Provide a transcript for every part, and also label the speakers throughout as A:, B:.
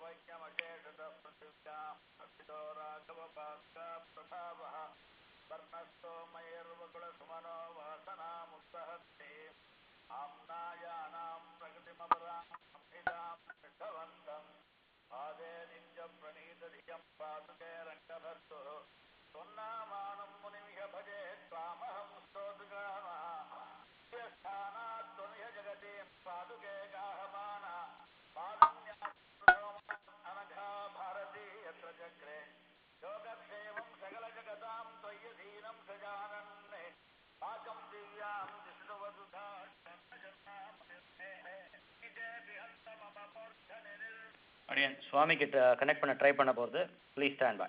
A: सर्वज्ञमशेषतः पृथिव्यां प्रथितो राघवपास्का प्रभावः वर्णस्तोमयैर्वकुलसुमनो वासनामुत्सहस्ते आम्नायानां प्रकृतिमपरां संहितां कृष्णवन्तम् पादे नित्यप्रणीतधियं पादुके रङ्गभर्तुः त्वन्नामानं मुनिमिह भजे त्वामहं स्तोत्रगामः स्थानात् त्वमिह जगति पादुके गाहमाना अनघा भारती यत्र चक्रे योगक्षेमं सकलजगतां त्वय्यधीनं सजानन्ने पाकं दिव्यां दिष्टवदुधा
B: அடியன் சுவாமி கிட்ட கனெக்ட் பண்ண ட்ரை பண்ண போகிறது ப்ளீஸ் ஸ்டாண்ட் பை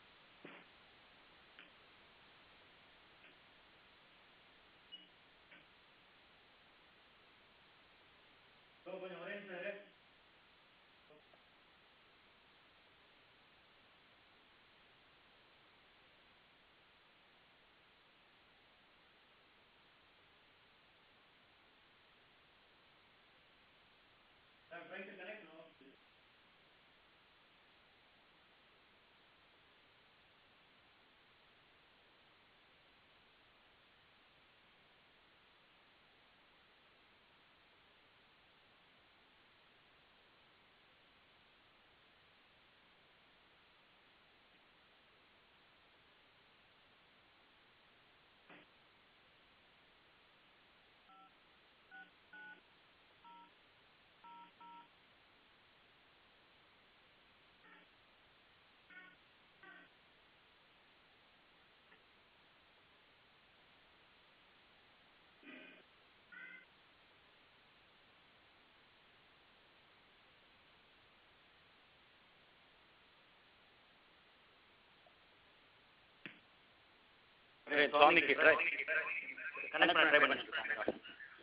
B: சுவாமிக்கு ட்ரை கனெக்ட் பண்ண ட்ரை பண்ணி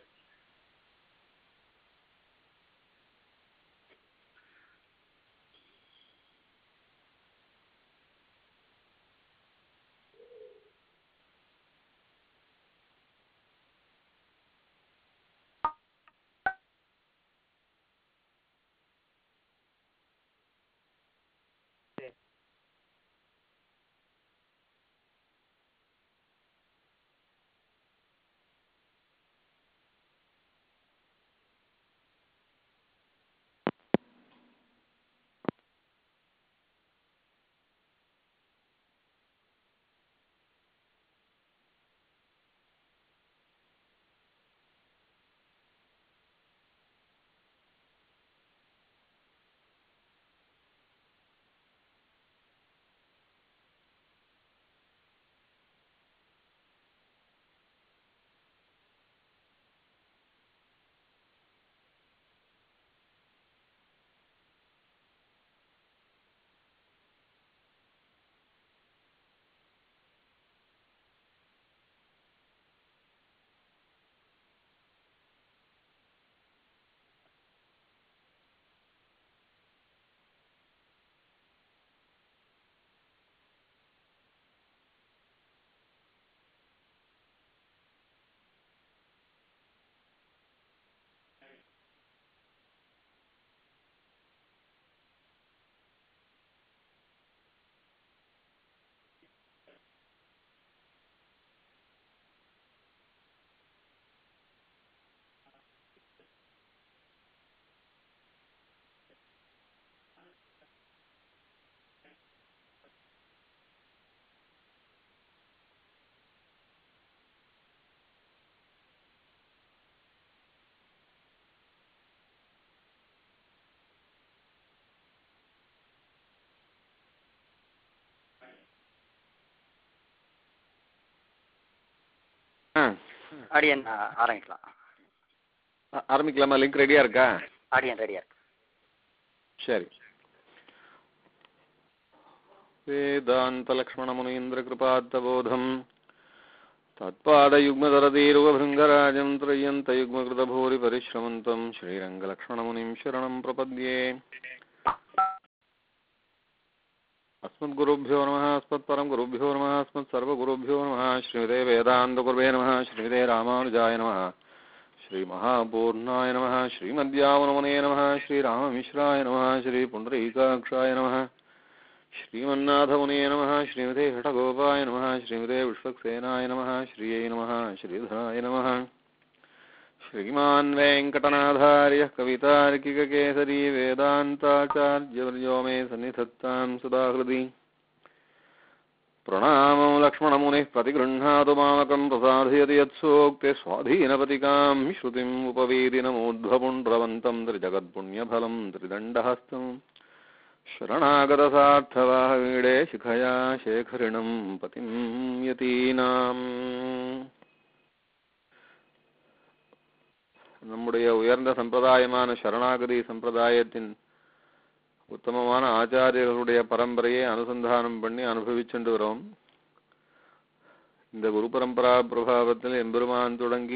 C: ஆ
B: அடியன் ஆரம்பிக்கலாம்
C: ஆ- ஆரம்பிக்கலாமா லிங்க் ரெடியாக இருக்கா
B: ஆடியன் ரெடியா இருக்கு
C: சரி वेदान्तलक्ष्मणमुनीन्द्रकृपात्तबोधम् तत्पादयुग्मदरदीरुवभृङ्गराजम् त्रय्यन्तयुग्मकृतभूरिपरिश्रमन्तम् श्रीरङ्गलक्ष्मणमुनिम् शरणम् प्रपद्ये अस्मद्गुरुभ्यो नमः अस्मत्परं गुरुभ्यो नमः अस्मत्सर्वगुरुभ्यो नमः श्रीमते वेदान्तगुरुवे नमः श्रीमते रामानुजाय नमः श्रीमहापूर्णाय नमः श्रीमद्यावनमने नमः श्रीराममिश्राय नमः श्रीपुण्डरीकाक्षाय नमः श्रीमन्नाथमुने नमः श्रीमते हठगोपाय नमः श्रीमते विश्वक्सेनाय नमः श्रियै नमः श्रीधराय नमः श्रीमान् वेङ्कटनाथार्यः कवितार्किककेसरी वेदान्ताचार्यवर्यो मे सन्निधत्तां सदा हृदि प्रणामो लक्ष्मणमुनिः प्रतिगृह्णातु मामकम् प्रसादयति यत्सोक्ते स्वाधीनपतिकाम् श्रुतिम् उपवीदिनमूर्ध्वपुण्ड्रवन्तम् त्रिजगत्पुण्यफलम् त्रिदण्डहस्तम् शरणागतसार्थवाहवीडे शिखया शेखरिणम् पतिम् यतीनाम् நம்முடைய உயர்ந்த சம்பிரதாயமான சரணாகதி சம்பிரதாயத்தின் உத்தமமான ஆச்சாரியர்களுடைய பரம்பரையை அனுசந்தானம் பண்ணி அனுபவிச்சுண்டு வரோம் இந்த குரு பரம்பரா பிரபாவத்தில் எம்பெருமான் தொடங்கி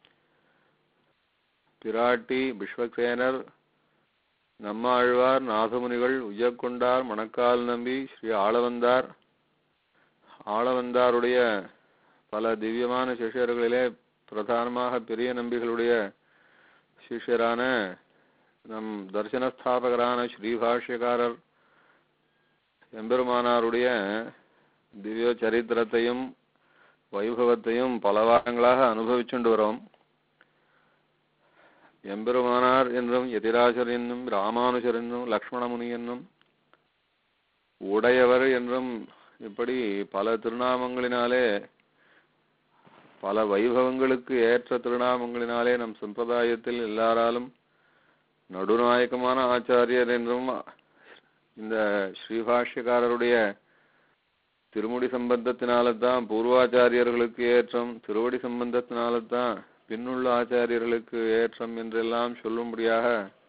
C: பிராட்டி விஸ்வக்சேனர் நம்மாழ்வார் நாதமுனிகள் உய்யக்கொண்டார் மணக்கால் நம்பி ஸ்ரீ ஆளவந்தார் ஆளவந்தாருடைய பல திவ்யமான சிஷ்யர்களிலே பிரதானமாக பெரிய நம்பிகளுடைய சிஷ்யரான நம் தர்சனஸ்தாபகரான ஸ்ரீபாஷ்யக்காரர் எம்பெருமானாருடைய திவ்ய சரித்திரத்தையும் வைபவத்தையும் பல வாரங்களாக அனுபவிச்சுண்டு வரோம் எம்பெருமானார் என்றும் எதிராஜர் என்னும் ராமானுஜர் என்னும் லக்ஷ்மணமுனி என்னும் உடையவர் என்றும் இப்படி பல திருநாமங்களினாலே பல வைபவங்களுக்கு ஏற்ற திருநாமங்களினாலே நம் சம்பிரதாயத்தில் எல்லாராலும் நடுநாயகமான ஆச்சாரியர் என்றும் இந்த ஸ்ரீபாஷ்யக்காரருடைய திருமுடி சம்பந்தத்தினால்தான் பூர்வாச்சாரியர்களுக்கு ஏற்றம் திருவடி சம்பந்தத்தினால்தான் பின்னுள்ள ஆச்சாரியர்களுக்கு ஏற்றம் என்றெல்லாம் சொல்லும்படியாக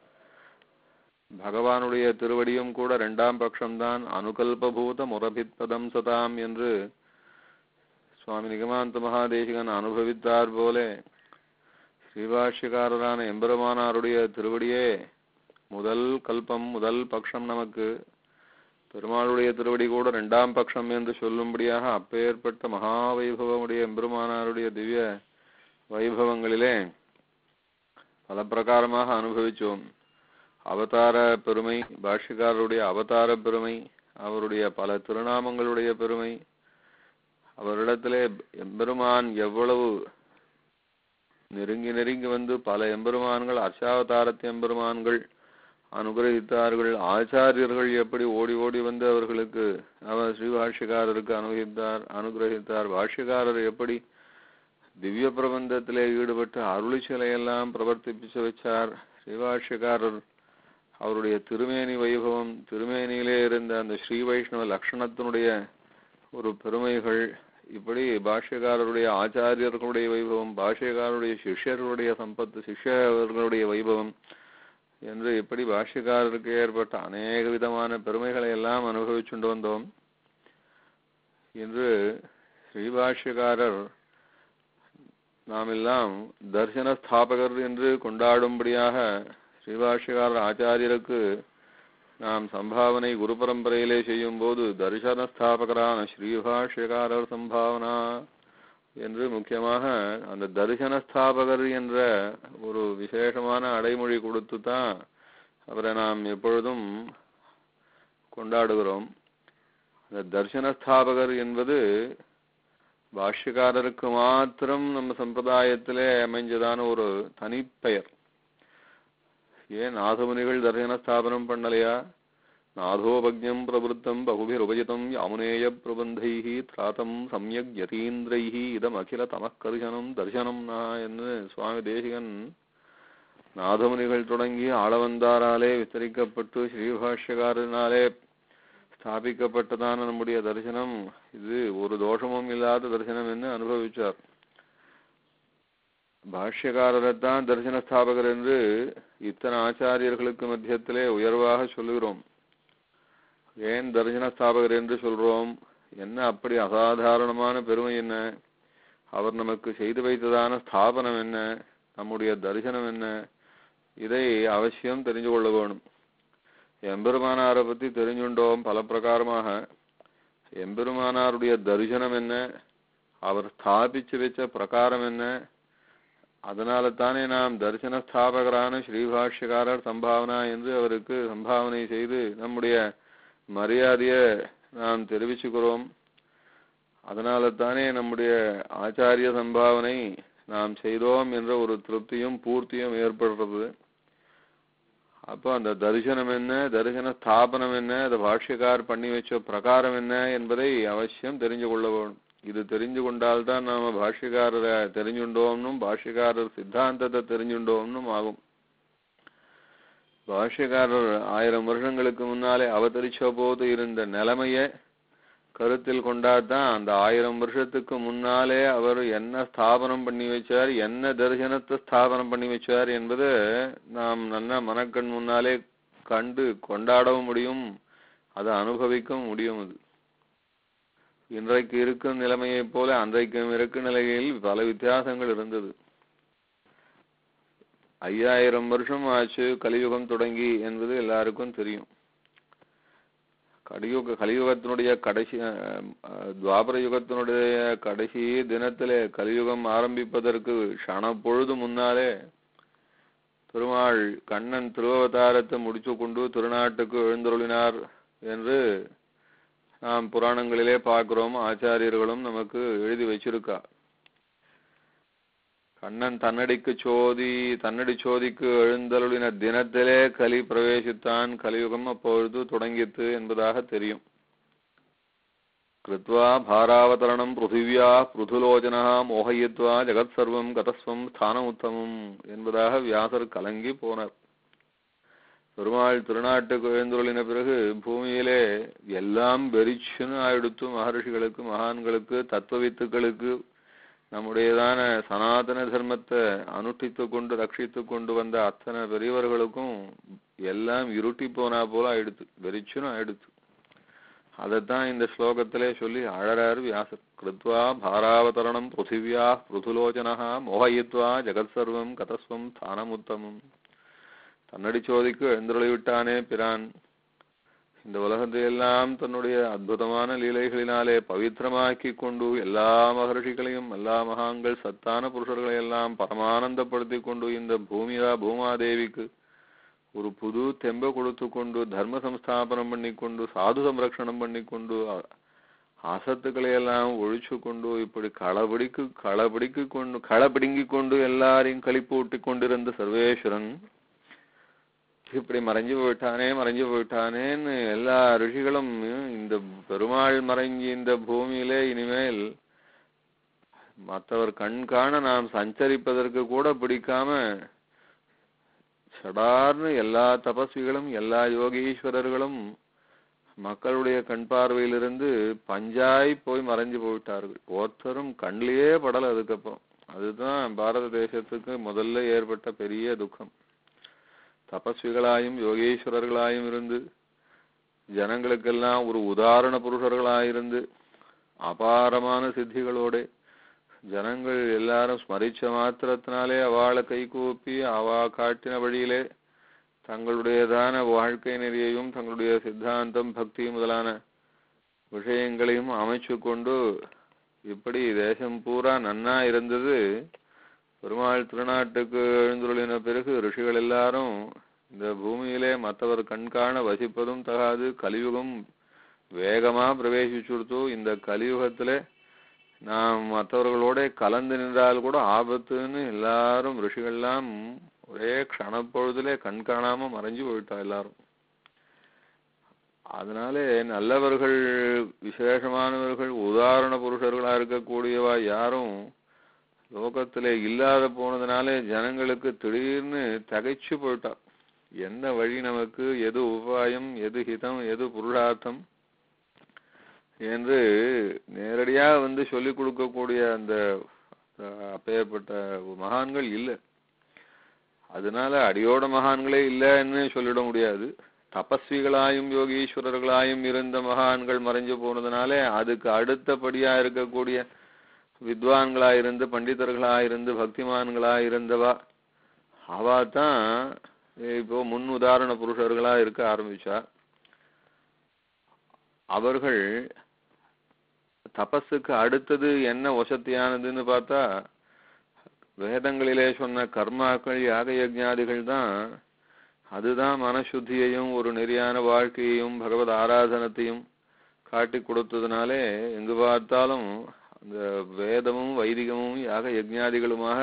C: பகவானுடைய திருவடியும் கூட இரண்டாம் பட்சம்தான் அனுகல்பபூத முரபித்பதம் சதாம் என்று சுவாமி நிகமாந்த மகாதேசிகன் அனுபவித்தார் போலே ஸ்ரீபாஷ்யக்காரரான எம்பெருமானாருடைய திருவடியே முதல் கல்பம் முதல் பட்சம் நமக்கு பெருமாளுடைய திருவடி கூட இரண்டாம் பட்சம் என்று சொல்லும்படியாக அப்பேற்பட்ட மகா வைபவமுடைய எம்பெருமானாருடைய திவ்ய வைபவங்களிலே பல பிரகாரமாக அனுபவிச்சோம் அவதார பெருமை பாஷ்யக்காரருடைய அவதார பெருமை அவருடைய பல திருநாமங்களுடைய பெருமை அவரிடத்திலே எம்பெருமான் எவ்வளவு நெருங்கி நெருங்கி வந்து பல எம்பெருமான்கள் அர்ச்சாவதாரத்து எம்பெருமான்கள் அனுகிரகித்தார்கள் ஆச்சாரியர்கள் எப்படி ஓடி ஓடி வந்து அவர்களுக்கு அவர் ஸ்ரீ பாஷ்யக்காரருக்கு அனுகித்தார் அனுகிரகித்தார் பாஷ்யக்காரர் எப்படி திவ்ய பிரபந்தத்திலே ஈடுபட்டு அருளி சிலையெல்லாம் பிரவர்த்திப்பிச்சு வச்சார் ஸ்ரீபாஷ்யக்காரர் அவருடைய திருமேனி வைபவம் திருமேனியிலே இருந்த அந்த ஸ்ரீ வைஷ்ணவ லக்ஷணத்தினுடைய ஒரு பெருமைகள் இப்படி பாஷ்யக்காரருடைய ஆச்சாரியர்களுடைய வைபவம் பாஷ்யக்காரருடைய சிஷ்யர்களுடைய சம்பத்து சிஷ்யர்களுடைய வைபவம் என்று இப்படி பாஷ்யக்காரருக்கு ஏற்பட்ட அநேக விதமான பெருமைகளை எல்லாம் அனுபவிச்சுண்டு வந்தோம் இன்று ஸ்ரீபாஷ்யக்காரர் நாம் எல்லாம் தர்சன ஸ்தாபகர் என்று கொண்டாடும்படியாக ஸ்ரீபாஷ்யக்காரர் ஆச்சாரியருக்கு நாம் சம்பாவனை குரு பரம்பரையிலே செய்யும் போது தரிசன ஸ்தாபகரான ஸ்ரீபாஷ்யக்காரர் சம்பாவனா என்று முக்கியமாக அந்த தரிசன ஸ்தாபகர் என்ற ஒரு விசேஷமான அடைமொழி கொடுத்து தான் அவரை நாம் எப்பொழுதும் கொண்டாடுகிறோம் அந்த தரிசன ஸ்தாபகர் என்பது பாஷ்யக்காரருக்கு மாத்திரம் நம்ம சம்பிரதாயத்திலே அமைஞ்சதான ஒரு தனிப்பெயர் ஏன் நாதமுனிகள் தர்சன ஸ்தாபனம் பண்ணலையா நாதோபஜம் பிரவருத்தம் பகுபிருபஜிதம் யாமுனேய பிரபந்தைः திராத்தம் சம்யக் யதீந்திரைः இதம் அகில தமக்கர்ஷனம் தர்சனம் நா என்று சுவாமி தேசிகன் நாதமுனிகள் தொடங்கி ஆளவந்தாராலே விஸ்தரிக்கப்பட்டு ஸ்ரீபாஷ்யக்காரனாலே ஸ்தாபிக்கப்பட்டதான நம்முடைய தரிசனம் இது ஒரு தோஷமும் இல்லாத தரிசனம் என்று அனுபவிச்சார் பாஷ்யக்காரரைத்தான் தரிசன ஸ்தாபகர் என்று இத்தனை ஆச்சாரியர்களுக்கு மத்தியத்திலே உயர்வாக சொல்லுகிறோம் ஏன் தரிசன ஸ்தாபகர் என்று சொல்றோம் என்ன அப்படி அசாதாரணமான பெருமை என்ன அவர் நமக்கு செய்து வைத்ததான ஸ்தாபனம் என்ன நம்முடைய தரிசனம் என்ன இதை அவசியம் தெரிஞ்சு கொள்ள வேணும் எம்பெருமானாரை பத்தி தெரிஞ்சுண்டோம் பல பிரகாரமாக எம்பெருமானாருடைய தரிசனம் என்ன அவர் ஸ்தாபிச்சு வச்ச பிரகாரம் என்ன அதனால தானே நாம் தரிசன ஸ்தாபகரான ஸ்ரீபாஷ்யகாரர் சம்பாவனா என்று அவருக்கு சம்பாவனை செய்து நம்முடைய மரியாதையை நாம் தெரிவிச்சுக்கிறோம் அதனால தானே நம்முடைய ஆச்சாரிய சம்பாவனை நாம் செய்தோம் என்ற ஒரு திருப்தியும் பூர்த்தியும் ஏற்படுறது அப்போ அந்த தரிசனம் என்ன தரிசன ஸ்தாபனம் என்ன அந்த பாஷ்யக்கார் பண்ணி வச்ச பிரகாரம் என்ன என்பதை அவசியம் தெரிஞ்சு கொள்ள வேணும் இது தெரிஞ்சு கொண்டால்தான் நாம பாஷ்யக்காரரை தெரிஞ்சுண்டோம்னும் பாஷ்யக்காரர் சித்தாந்தத்தை தெரிஞ்சுண்டோம்னும் ஆகும் பாஷ்யக்காரர் ஆயிரம் வருஷங்களுக்கு முன்னாலே அவதரிச்ச போது இருந்த நிலைமையை கருத்தில் கொண்டாதான் அந்த ஆயிரம் வருஷத்துக்கு முன்னாலே அவர் என்ன ஸ்தாபனம் பண்ணி வச்சார் என்ன தரிசனத்தை ஸ்தாபனம் பண்ணி வச்சார் என்பது நாம் நல்ல மனக்கண் முன்னாலே கண்டு கொண்டாடவும் முடியும் அதை அனுபவிக்கவும் முடியும் அது இன்றைக்கு இருக்கும் நிலைமையைப் போல அன்றைக்கும் இருக்கும் நிலையில் பல வித்தியாசங்கள் இருந்தது ஐயாயிரம் வருஷம் ஆச்சு கலியுகம் தொடங்கி என்பது எல்லாருக்கும் தெரியும் கலியுக கலியுகத்தினுடைய கடைசி அஹ், துவாபர யுகத்தினுடைய கடைசி தினத்திலே கலியுகம் ஆரம்பிப்பதற்கு க்ஷண பொழுது முன்னாலே பெருமாள் கண்ணன் திருவவதாரத்தை முடிச்சு கொண்டு திருநாட்டுக்கு எழுந்தருளினார் என்று நாம் புராணங்களிலே பார்க்கிறோம் ஆச்சாரியர்களும் நமக்கு எழுதி வச்சிருக்கா கண்ணன் தன்னடிக்கு சோதி தன்னடி சோதிக்கு எழுந்தருளின தினத்திலே கலி பிரவேசித்தான் கலியுகம் அப்பொழுது தொடங்கித்து என்பதாக தெரியும் கிருத்வா பாராவதரணம் பிருத்திவியா பிருதுலோச்சனா மோகயித்வா ஜெகத் சர்வம் கதஸ்வம் ஸ்தானமுத்தமம் என்பதாக வியாசர் கலங்கி போனார் பெருமாள் திருநாட்டுக்கு எழுந்துள்ளின பிறகு பூமியிலே எல்லாம் வெறிச்சுன்னு ஆயிடுத்து மகர்ஷிகளுக்கு மகான்களுக்கு தத்துவவித்துக்களுக்கு நம்முடையதான சனாதன தர்மத்தை அனுஷ்டித்து கொண்டு ரட்சித்து கொண்டு வந்த அத்தனை பெரியவர்களுக்கும் எல்லாம் இருட்டி போனா போல ஆயிடுத்து வெறிச்சுன்னு ஆயிடுத்து அதைத்தான் இந்த ஸ்லோகத்திலே சொல்லி அழறார் வியாசர் கிருத்வா பாராவதரணம் பிருத்திவியா பிருதுலோச்சனா மோகயித்வா ஜெகத் சர்வம் கதஸ்வம் ஸ்தானமுத்தமம் தன்னடி சோதிக்கு எழுந்தருளி விட்டானே பிரான் இந்த உலகத்தை எல்லாம் தன்னுடைய அற்புதமான லீலைகளினாலே பவித்திரமாக்கி கொண்டு எல்லா மகர்ஷிகளையும் எல்லா மகான்கள் சத்தான புருஷர்களை எல்லாம் பரமானந்தப்படுத்தி கொண்டு இந்த பூமியா பூமாதேவிக்கு ஒரு புது தெம்ப கொடுத்து கொண்டு தர்ம சம்ஸ்தாபனம் பண்ணி கொண்டு சாது சம்ரக்ஷணம் பண்ணி கொண்டு அ- அசத்துக்களை எல்லாம் ஒழிச்சு கொண்டு இப்படி களபிடிக்கு களபிடிக்கு கொண்டு களபிடுங்கி கொண்டு எல்லாரையும் களிப்பூட்டி கொண்டிருந்த சர்வேஸ்வரன் இப்படி மறைஞ்சு போயிட்டானே மறைஞ்சு போயிட்டானேன்னு எல்லா ரிஷிகளும் இந்த பெருமாள் மறைஞ்சி இந்த பூமியிலே இனிமேல் மற்றவர் கண் காண நாம் சஞ்சரிப்பதற்கு கூட பிடிக்காம சடார்னு எல்லா தபஸ்விகளும் எல்லா யோகீஸ்வரர்களும் மக்களுடைய கண் பார்வையிலிருந்து பஞ்சாய் போய் மறைஞ்சு போயிட்டார்கள் ஒருத்தரும் கண்ணிலேயே படல அதுக்கப்புறம் அதுதான் பாரத தேசத்துக்கு முதல்ல ஏற்பட்ட பெரிய துக்கம் தபஸ்விகளாயும் யோகேஸ்வரர்களாயும் இருந்து ஜனங்களுக்கெல்லாம் ஒரு உதாரண புருஷர்களாயிருந்து அபாரமான சித்திகளோட ஜனங்கள் எல்லாரும் ஸ்மரிச்ச மாத்திரத்தினாலே அவளை கைகூப்பி அவா காட்டின வழியிலே தங்களுடையதான வாழ்க்கை நெறியையும் தங்களுடைய சித்தாந்தம் பக்தி முதலான விஷயங்களையும் அமைச்சு கொண்டு இப்படி தேசம் பூரா நன்னா இருந்தது பெருமாள் திருநாட்டுக்கு எழுந்துள்ளின பிறகு ரிஷிகள் எல்லாரும் இந்த பூமியிலே மற்றவர் கண்காண வசிப்பதும் தகாது கலியுகம் வேகமா பிரவேசிச்சுடுத்து இந்த கலியுகத்திலே நாம் மற்றவர்களோட கலந்து நின்றால் கூட ஆபத்துன்னு எல்லாரும் ரிஷிகள்லாம் ஒரே க்ஷணப்பொழுதிலே கண் காணாம மறைஞ்சு போயிட்டா எல்லாரும் அதனாலே நல்லவர்கள் விசேஷமானவர்கள் உதாரண புருஷர்களா இருக்கக்கூடியவா யாரும் லோகத்திலே இல்லாத போனதுனாலே ஜனங்களுக்கு திடீர்னு தகைச்சு போயிட்டா என்ன வழி நமக்கு எது உபாயம் எது ஹிதம் எது புருஷார்த்தம் என்று நேரடியா வந்து சொல்லிக் கொடுக்கக்கூடிய அந்த அஹ், அப்பேற்பட்ட மகான்கள் இல்லை அதனால அடியோட மகான்களே இல்லைன்னு சொல்லிட முடியாது தபஸ்விகளாயும் யோகீஸ்வரர்களாயும் இருந்த மகான்கள் மறைஞ்சு போனதுனாலே அதுக்கு அடுத்தபடியா இருக்கக்கூடிய வித்வான்களா இருந்து பண்டிதர்களா இருந்து பக்திமான்களா இருந்தவா அவா தான் இப்போ முன் உதாரண புருஷர்களா இருக்க ஆரம்பிச்சா அவர்கள் தபஸுக்கு அடுத்தது என்ன வசதியானதுன்னு பார்த்தா வேதங்களிலே சொன்ன கர்மாக்கள் யாக யஜ்ஞாதிகள் தான் அதுதான் மனசுத்தியையும் ஒரு நெறியான வாழ்க்கையையும் பகவத் ஆராதனத்தையும் காட்டி கொடுத்ததுனாலே எங்கு பார்த்தாலும் அந்த வேதமும் வைதிகமும் யாக யஜ்ஞாதிகளுமாக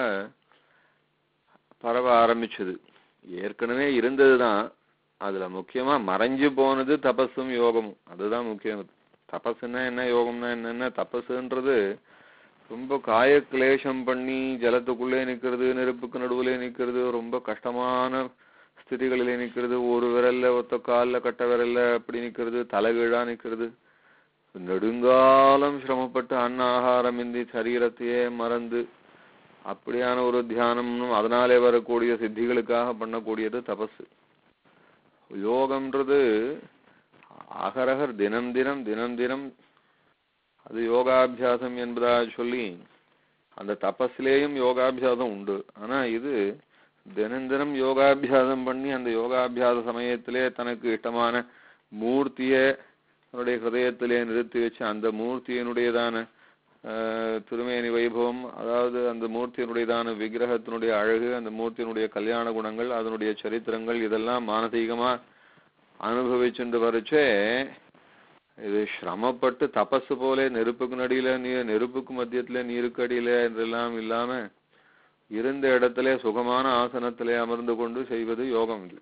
C: பரவ ஆரம்பிச்சது ஏற்கனவே இருந்ததுதான் அதுல முக்கியமா மறைஞ்சு போனது தபஸும் யோகமும் அதுதான் முக்கியம் தபஸ்ன்னா என்ன யோகம்னா என்னன்னா தபஸுன்றது ரொம்ப காய கிளேசம் பண்ணி ஜலத்துக்குள்ளே நிக்கிறது நெருப்புக்கு நடுவுலே நிக்கிறது ரொம்ப கஷ்டமான ஸ்திதிகளிலே நிக்கிறது ஒரு விரல்ல ஒத்த கால்ல கட்ட விரல்ல அப்படி நிக்கிறது தலைகீழா நிக்கிறது நெடுங்காலம் சிரமப்பட்டு அன்ன ஆகாரம் இன்றி சரீரத்தையே மறந்து அப்படியான ஒரு தியானம்னு அதனாலே வரக்கூடிய சித்திகளுக்காக பண்ணக்கூடியது தபசு யோகம்ன்றது அகரகர் தினம் தினம் தினம் தினம் அது யோகாபியாசம் என்பதாக சொல்லி அந்த தபஸ்லேயும் யோகாபியாசம் உண்டு ஆனா இது தினம் தினம் யோகாபியாசம் பண்ணி அந்த யோகாபியாச சமயத்திலே தனக்கு இஷ்டமான மூர்த்தியை தன்னுடைய ஹிருதயத்திலே நிறுத்தி வச்சு அந்த மூர்த்தியினுடையதான ஆஹ், திருமேனி வைபவம் அதாவது அந்த மூர்த்தியினுடையதான விக்கிரகத்தினுடைய அழகு அந்த மூர்த்தியினுடைய கல்யாண குணங்கள் அதனுடைய சரித்திரங்கள் இதெல்லாம் மானசீகமா அனுபவிச்சுட்டு வரைச்சே இது சிரமப்பட்டு தபசு போல நெருப்புக்கு நடியில நீ நெருப்புக்கு மத்தியத்துல நீருக்கு அடியில என்றெல்லாம் இல்லாம இருந்த இடத்திலே சுகமான ஆசனத்திலே அமர்ந்து கொண்டு செய்வது யோகம் இது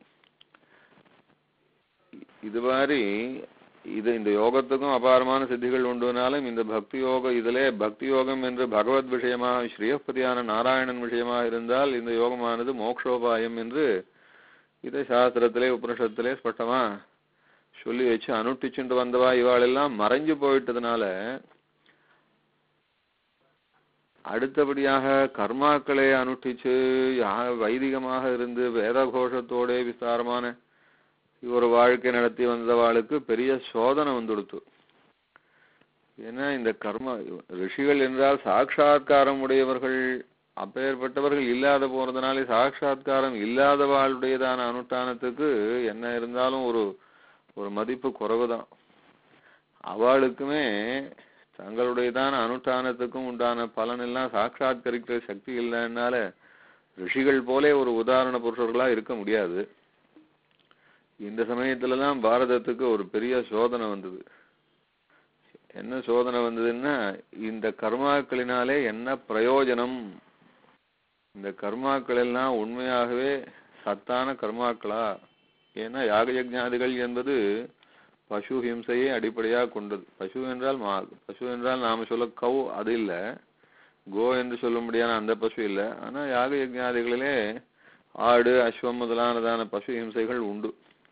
C: இது மாதிரி இது இந்த யோகத்துக்கும் அபாரமான சித்திகள் உண்டுனாலும் இந்த பக்தி யோக இதிலே பக்தி யோகம் என்று பகவத் விஷயமாக ஸ்ரீயப்பதியான நாராயணன் விஷயமாக இருந்தால் இந்த யோகமானது மோக்ஷோபாயம் என்று இதை சாஸ்திரத்திலே உபனிஷத்திலே ஸ்பஷ்டமா சொல்லி வச்சு அனுஷ்டிச்சுட்டு வந்தவா இவாளெல்லாம் மறைஞ்சு போயிட்டதுனால அடுத்தபடியாக கர்மாக்களை அனுஷ்டிச்சு யா- வைதிகமாக இருந்து வேத கோஷத்தோட விஸ்தாரமான ஒரு வாழ்க்கை நடத்தி வந்தவாளுக்கு பெரிய சோதனை வந்துடுத்து ஏன்னா இந்த கர்ம ரிஷிகள் என்றால் சாட்சாத்காரம் உடையவர்கள் அப்பேற்பட்டவர்கள் இல்லாத போறதுனாலே சாட்சாத்காரம் இல்லாதவாளுடையதான அனுஷ்டானத்துக்கு என்ன இருந்தாலும் ஒரு ஒரு மதிப்பு குறைவுதான் அவளுக்குமே தங்களுடையதான அனுஷ்டானத்துக்கும் உண்டான பலன் எல்லாம் சாட்சாத்கரிக்கிற சக்தி இல்லைன்னால ரிஷிகள் போலே ஒரு உதாரண புருஷர்களா இருக்க முடியாது இந்த சமயத்துலலாம் பாரதத்துக்கு ஒரு பெரிய சோதனை வந்தது என்ன சோதனை வந்ததுன்னா இந்த கர்மாக்களினாலே என்ன பிரயோஜனம் இந்த கர்மாக்கள் எல்லாம் உண்மையாகவே சத்தான கர்மாக்களா ஏன்னா யாக யஜ்ஞாதிகள் என்பது பசு ஹிம்சையை அடிப்படையாக கொண்டது பசு என்றால் மா பசு என்றால் நாம சொல்ல கவ் அது இல்ல கோ என்று சொல்ல முடியாத அந்த பசு இல்ல ஆனா யாக யஜ்ஞாதிகளிலே ஆடு அஸ்வம் முதலானதான பசு ஹிம்சைகள் உண்டு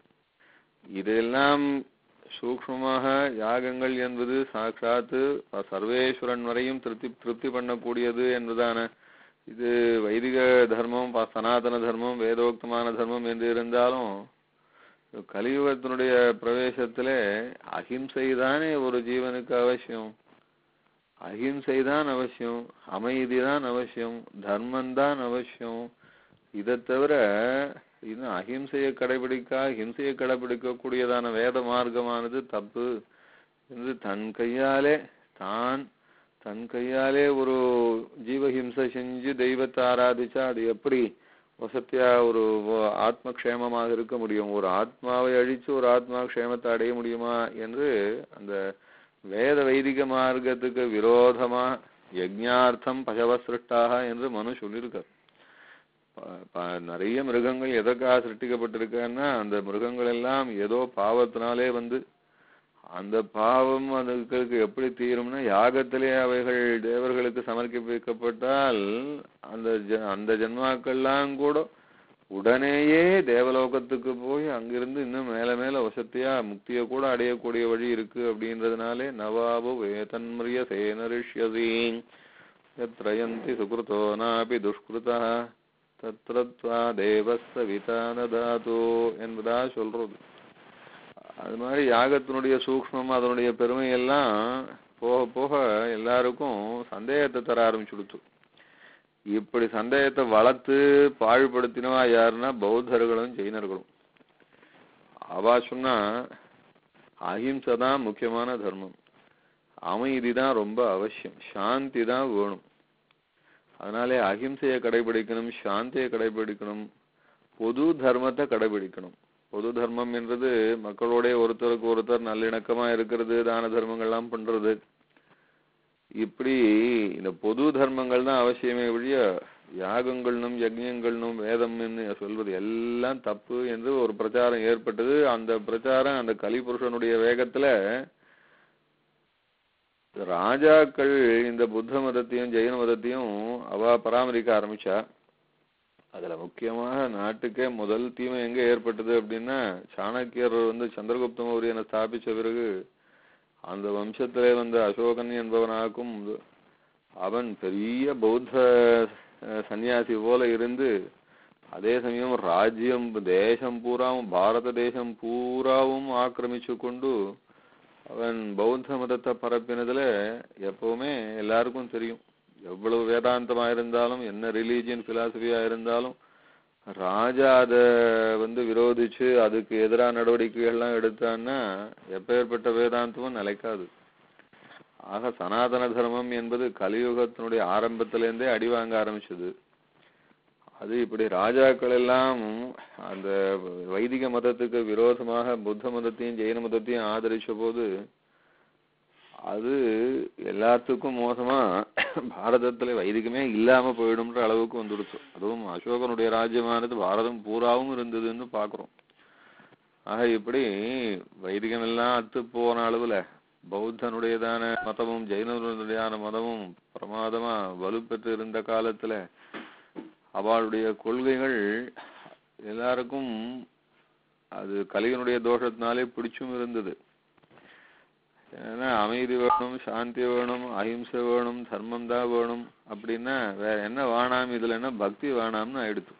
C: இதெல்லாம் சூக்ஷ்மமாக யாகங்கள் என்பது சாட்சாத்து சர்வேஸ்வரன் வரையும் திருப்தி திருப்தி பண்ணக்கூடியது என்பதான இது வைதிக தர்மம் ப- சனாதன தர்மம் வேதோக்தமான தர்மம் என்று இருந்தாலும் கலியுகத்தினுடைய பிரவேசத்திலே அஹிம்சை தானே ஒரு ஜீவனுக்கு அவசியம் அஹிம்சை தான் அவசியம் அமைதி தான் அவசியம் தர்மம் தான் அவசியம் இதை தவிர இன்னும் அஹிம்சையை கடைபிடிக்கா ஹிம்சையை கடைபிடிக்கக்கூடியதான வேத மார்க்கமானது தப்பு என்று தன் கையாலே தான் தன் கையாலே ஒரு ஜீவஹிம்சை செஞ்சு தெய்வத்தை ஆராதிச்சா அது எப்படி வசத்தியா ஒரு ஆத்மக்ஷேமமாக இருக்க முடியும் ஒரு ஆத்மாவை அழிச்சு ஒரு ஆத்மா க்ஷேமத்தை அடைய முடியுமா என்று அந்த வேத வைதிக மார்க்கத்துக்கு விரோதமா யஜ்ஞார்த்தம் பசவ சிருஷ்டாக என்று மனு சொல்லியிருக்கார் ப- ப- நிறைய மிருகங்கள் எதற்காக சிருஷ்டிக்கப்பட்டிருக்குன்னா அந்த மிருகங்கள் எல்லாம் ஏதோ பாவத்தினாலே வந்து அந்த பாவம் அதுகளுக்கு எப்படி தீரும்னா யாகத்திலே அவைகள் தேவர்களுக்கு சமர்ப்பிக்கப்பட்டால் அந்த ஜ- அந்த ஜென்மாக்கள்லாம் கூட உடனேயே தேவலோகத்துக்கு போய் அங்கிருந்து இன்னும் மேல மேல வசத்தியா முக்தியை கூட அடையக்கூடிய வழி இருக்கு அப்படின்றதுனாலே நவாபு வேதன்மரிய சேனரிஷ்யசீன் யத்ரயந்தி சுகிருதோ நாபி துஷ்கிருதா தத்ரத்வா தேவஸ்தவிதா நதாதோ என்பதா சொல்றது அது மாதிரி யாகத்தினுடைய சூக்ஷ்மம் அதனுடைய பெருமை எல்லாம் போக போக எல்லாருக்கும் சந்தேகத்தை தர ஆரம்பிச்சுடுத்து இப்படி சந்தேகத்தை வளர்த்து பாழ்படுத்தினவா யாருன்னா பௌத்தர்களும் ஜெயினர்களும் அவா சொன்னா அஹிம்சை தான் முக்கியமான தர்மம் அமைதி தான் ரொம்ப அவசியம் சாந்தி தான் வேணும் அதனாலே அஹிம்சையை கடைபிடிக்கணும் சாந்தியை கடைபிடிக்கணும் பொது தர்மத்தை கடைபிடிக்கணும் பொது தர்மம் என்றது மக்களோட ஒருத்தருக்கு ஒருத்தர் நல்லிணக்கமா இருக்கிறது தான தர்மங்கள்லாம் பண்றது இப்படி இந்த பொது தர்மங்கள் தான் அவசியமே ஒழிய யாகங்கள்னும் யஜ்யங்கள்னும் வேதம் சொல்வது எல்லாம் தப்பு என்று ஒரு பிரச்சாரம் ஏற்பட்டது அந்த பிரச்சாரம் அந்த கலிபுருஷனுடைய வேகத்துல ராஜாக்கள் இந்த புத்த மதத்தையும் ஜெயின மதத்தையும் அவ பராமரிக்க ஆரம்பிச்சா அதுல முக்கியமாக நாட்டுக்கே முதல் தீமை எங்க ஏற்பட்டது அப்படின்னா சாணக்கியர் வந்து சந்திரகுப்த மௌரியனை ஸ்தாபிச்ச பிறகு அந்த வம்சத்திலே வந்த அசோகன் என்பவனாக்கும் அவன் பெரிய பௌத்த அஹ், சன்னியாசி போல இருந்து அதே சமயம் ராஜ்யம் தேசம் பூராவும் பாரத தேசம் பூராவும் ஆக்கிரமிச்சு கொண்டு அவன் பௌத்த மதத்தை பரப்பினதுல எப்பவுமே எல்லாருக்கும் தெரியும் எவ்வளவு வேதாந்தமா இருந்தாலும் என்ன ரிலீஜியன் பிலாசபியா இருந்தாலும் ராஜா அத வந்து விரோதிச்சு அதுக்கு எதிரான நடவடிக்கைகள்லாம் எடுத்தான்னா எப்பேற்பட்ட வேதாந்தமும் நிலைக்காது ஆக சனாதன தர்மம் என்பது கலியுகத்தினுடைய ஆரம்பத்திலேருந்தே அடி வாங்க ஆரம்பிச்சது அது இப்படி ராஜாக்கள் எல்லாம் அந்த வைதிக மதத்துக்கு விரோதமாக புத்த மதத்தையும் ஜெயின மதத்தையும் ஆதரிச்ச போது அது எல்லாத்துக்கும் மோசமா பாரதத்துல வைதிகமே இல்லாம போயிடும்ன்ற அளவுக்கு வந்துடுச்சு அதுவும் அசோகனுடைய ராஜ்யமானது பாரதம் பூராவும் இருந்ததுன்னு பாக்குறோம் ஆக இப்படி வைதிகம் எல்லாம் அத்து போன அளவுல பௌத்தனுடையதான மதமும் ஜெயினனுடையதான மதமும் பிரமாதமா வலுப்பெற்று இருந்த காலத்துல அவளுடைய கொள்கைகள் எல்லாருக்கும் அது கலிகனுடைய தோஷத்தினாலே பிடிச்சும் இருந்தது ஏன்னா அமைதி வேணும் சாந்தி வேணும் அஹிம்சை வேணும் தர்மம் தான் வேணும் அப்படின்னா வேற என்ன வேணாம் இதுல என்ன பக்தி வேணாம்னு ஆயிடுத்து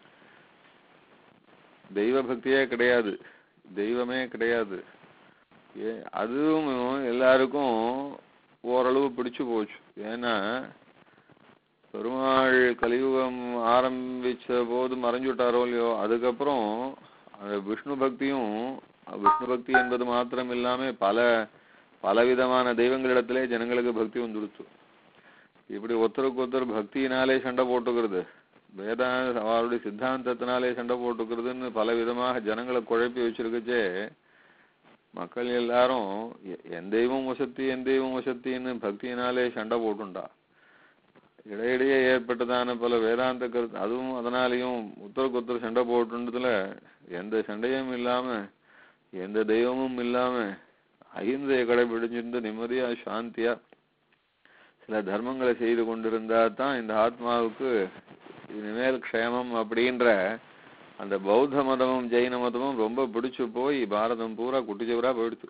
C: தெய்வ பக்தியே கிடையாது தெய்வமே கிடையாது ஏ அதுவும் எல்லாருக்கும் ஓரளவு பிடிச்சு போச்சு ஏன்னா பெருமாள் கலியுகம் ஆரம்பிச்ச போது மறைஞ்சுட்டாரோ இல்லையோ அதுக்கப்புறம் அந்த விஷ்ணு பக்தியும் விஷ்ணு பக்தி என்பது மாத்திரம் இல்லாம பல பலவிதமான தெய்வங்களிடத்திலே ஜனங்களுக்கு பக்தி வந்துடுச்சு இப்படி ஒருத்தருக்கு ஒருத்தர் பக்தியினாலே சண்டை போட்டுக்கிறது வேதா அவருடைய சித்தாந்தத்தினாலே சண்டை போட்டுக்கிறதுன்னு பல விதமாக ஜனங்களை குழப்பி வச்சிருக்கச்சே மக்கள் எல்லாரும் எ- என் தெய்வம் வசத்தி என் தெய்வம் வசத்தின்னு பக்தியினாலே சண்டை போட்டுண்டா இடையிடையே ஏற்பட்டதான பல வேதாந்த கருத்து அதுவும் அதனாலையும் ஒருத்தருக்கு ஒருத்தர் சண்டை போட்டுன்றதுல எந்த சண்டையும் இல்லாம எந்த தெய்வமும் இல்லாம அஹிம்சையை கடைபிடிச்சிருந்து நிம்மதியா சாந்தியா சில தர்மங்களை செய்து கொண்டிருந்தா தான் இந்த ஆத்மாவுக்கு இனிமேல் க்ஷேமம் அப்படின்ற அந்த பௌத்த மதமும் ஜெயின மதமும் ரொம்ப பிடிச்சு போய் பாரதம் பூரா குட்டிச்சுவரா போயிடுச்சு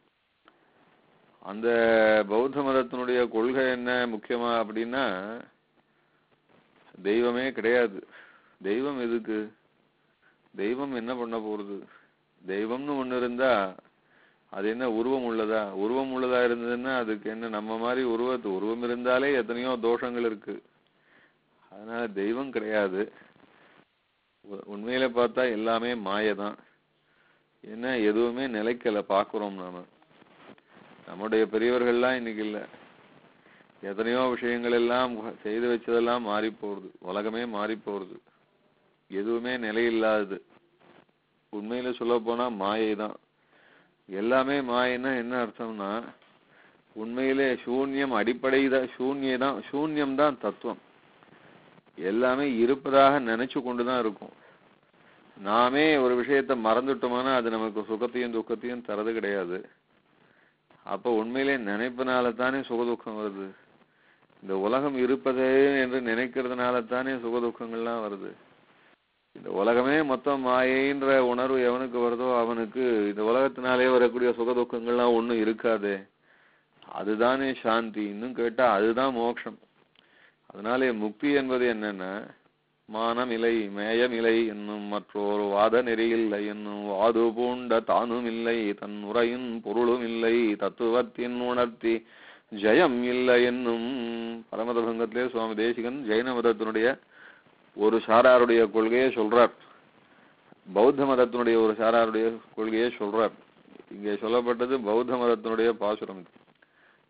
C: அந்த பௌத்த மதத்தினுடைய கொள்கை என்ன முக்கியமா அப்படின்னா தெய்வமே கிடையாது தெய்வம் எதுக்கு தெய்வம் என்ன பண்ண போறது தெய்வம்னு ஒண்ணு இருந்தா அது என்ன உருவம் உள்ளதா உருவம் உள்ளதா இருந்ததுன்னா அதுக்கு என்ன நம்ம மாதிரி உருவத்து உருவம் இருந்தாலே எத்தனையோ தோஷங்கள் இருக்கு அதனால தெய்வம் கிடையாது உ- உண்மையில பார்த்தா எல்லாமே மாயதான் ஏன்னா எதுவுமே நிலைக்கல பாக்குறோம் நாம நம்முடைய பெரியவர்கள்லாம் இன்னைக்கு இல்ல எத்தனையோ விஷயங்கள் எல்லாம் செய்து வச்சதெல்லாம் மாறி போறது உலகமே மாறி போறது எதுவுமே நிலையில்லாதது உண்மையில சொல்ல போனா மாயை தான் எல்லாமே மாயைன்னா என்ன அர்த்தம்னா உண்மையிலே சூன்யம் அடிப்படை தான் சூன்ய தான் சூன்யம் தான் தத்துவம் எல்லாமே இருப்பதாக நினைச்சு கொண்டுதான் இருக்கும் நாமே ஒரு விஷயத்தை மறந்துட்டோம்னா அது நமக்கு சுகத்தையும் துக்கத்தையும் தரது கிடையாது அப்ப உண்மையிலே நினைப்பனால தானே சுகதுக்கம் வருது இந்த உலகம் இருப்பதே என்று நினைக்கிறதுனால தானே சுகதுக்கங்கள்லாம் வருது இந்த உலகமே மொத்தம் மாயைன்ற உணர்வு எவனுக்கு வருதோ அவனுக்கு இந்த உலகத்தினாலே வரக்கூடிய சுகதுக்கங்கள்லாம் ஒண்ணும் இருக்காதே அதுதானே சாந்தி இன்னும் கேட்டா அதுதான் மோட்சம் அதனாலே முக்தி என்பது என்னன்னா மானமில்லை மேயமில்லை என்னும் மற்றொரு வாத நெறியில்லை என்னும் வாது பூண்ட தானும் இல்லை தன் உரையின் பொருளும் இல்லை தத்துவத்தின் உணர்த்தி ஜெயம் இல்லை என்னும் பரமத பங்கத்திலே சுவாமி தேசிகன் ஜெயின மதத்தினுடைய ஒரு சாராருடைய கொள்கையை சொல்றார் பௌத்த மதத்தினுடைய ஒரு சாராருடைய கொள்கையை சொல்றார் இங்கே சொல்லப்பட்டது பௌத்த மதத்தினுடைய பாசுரம் இது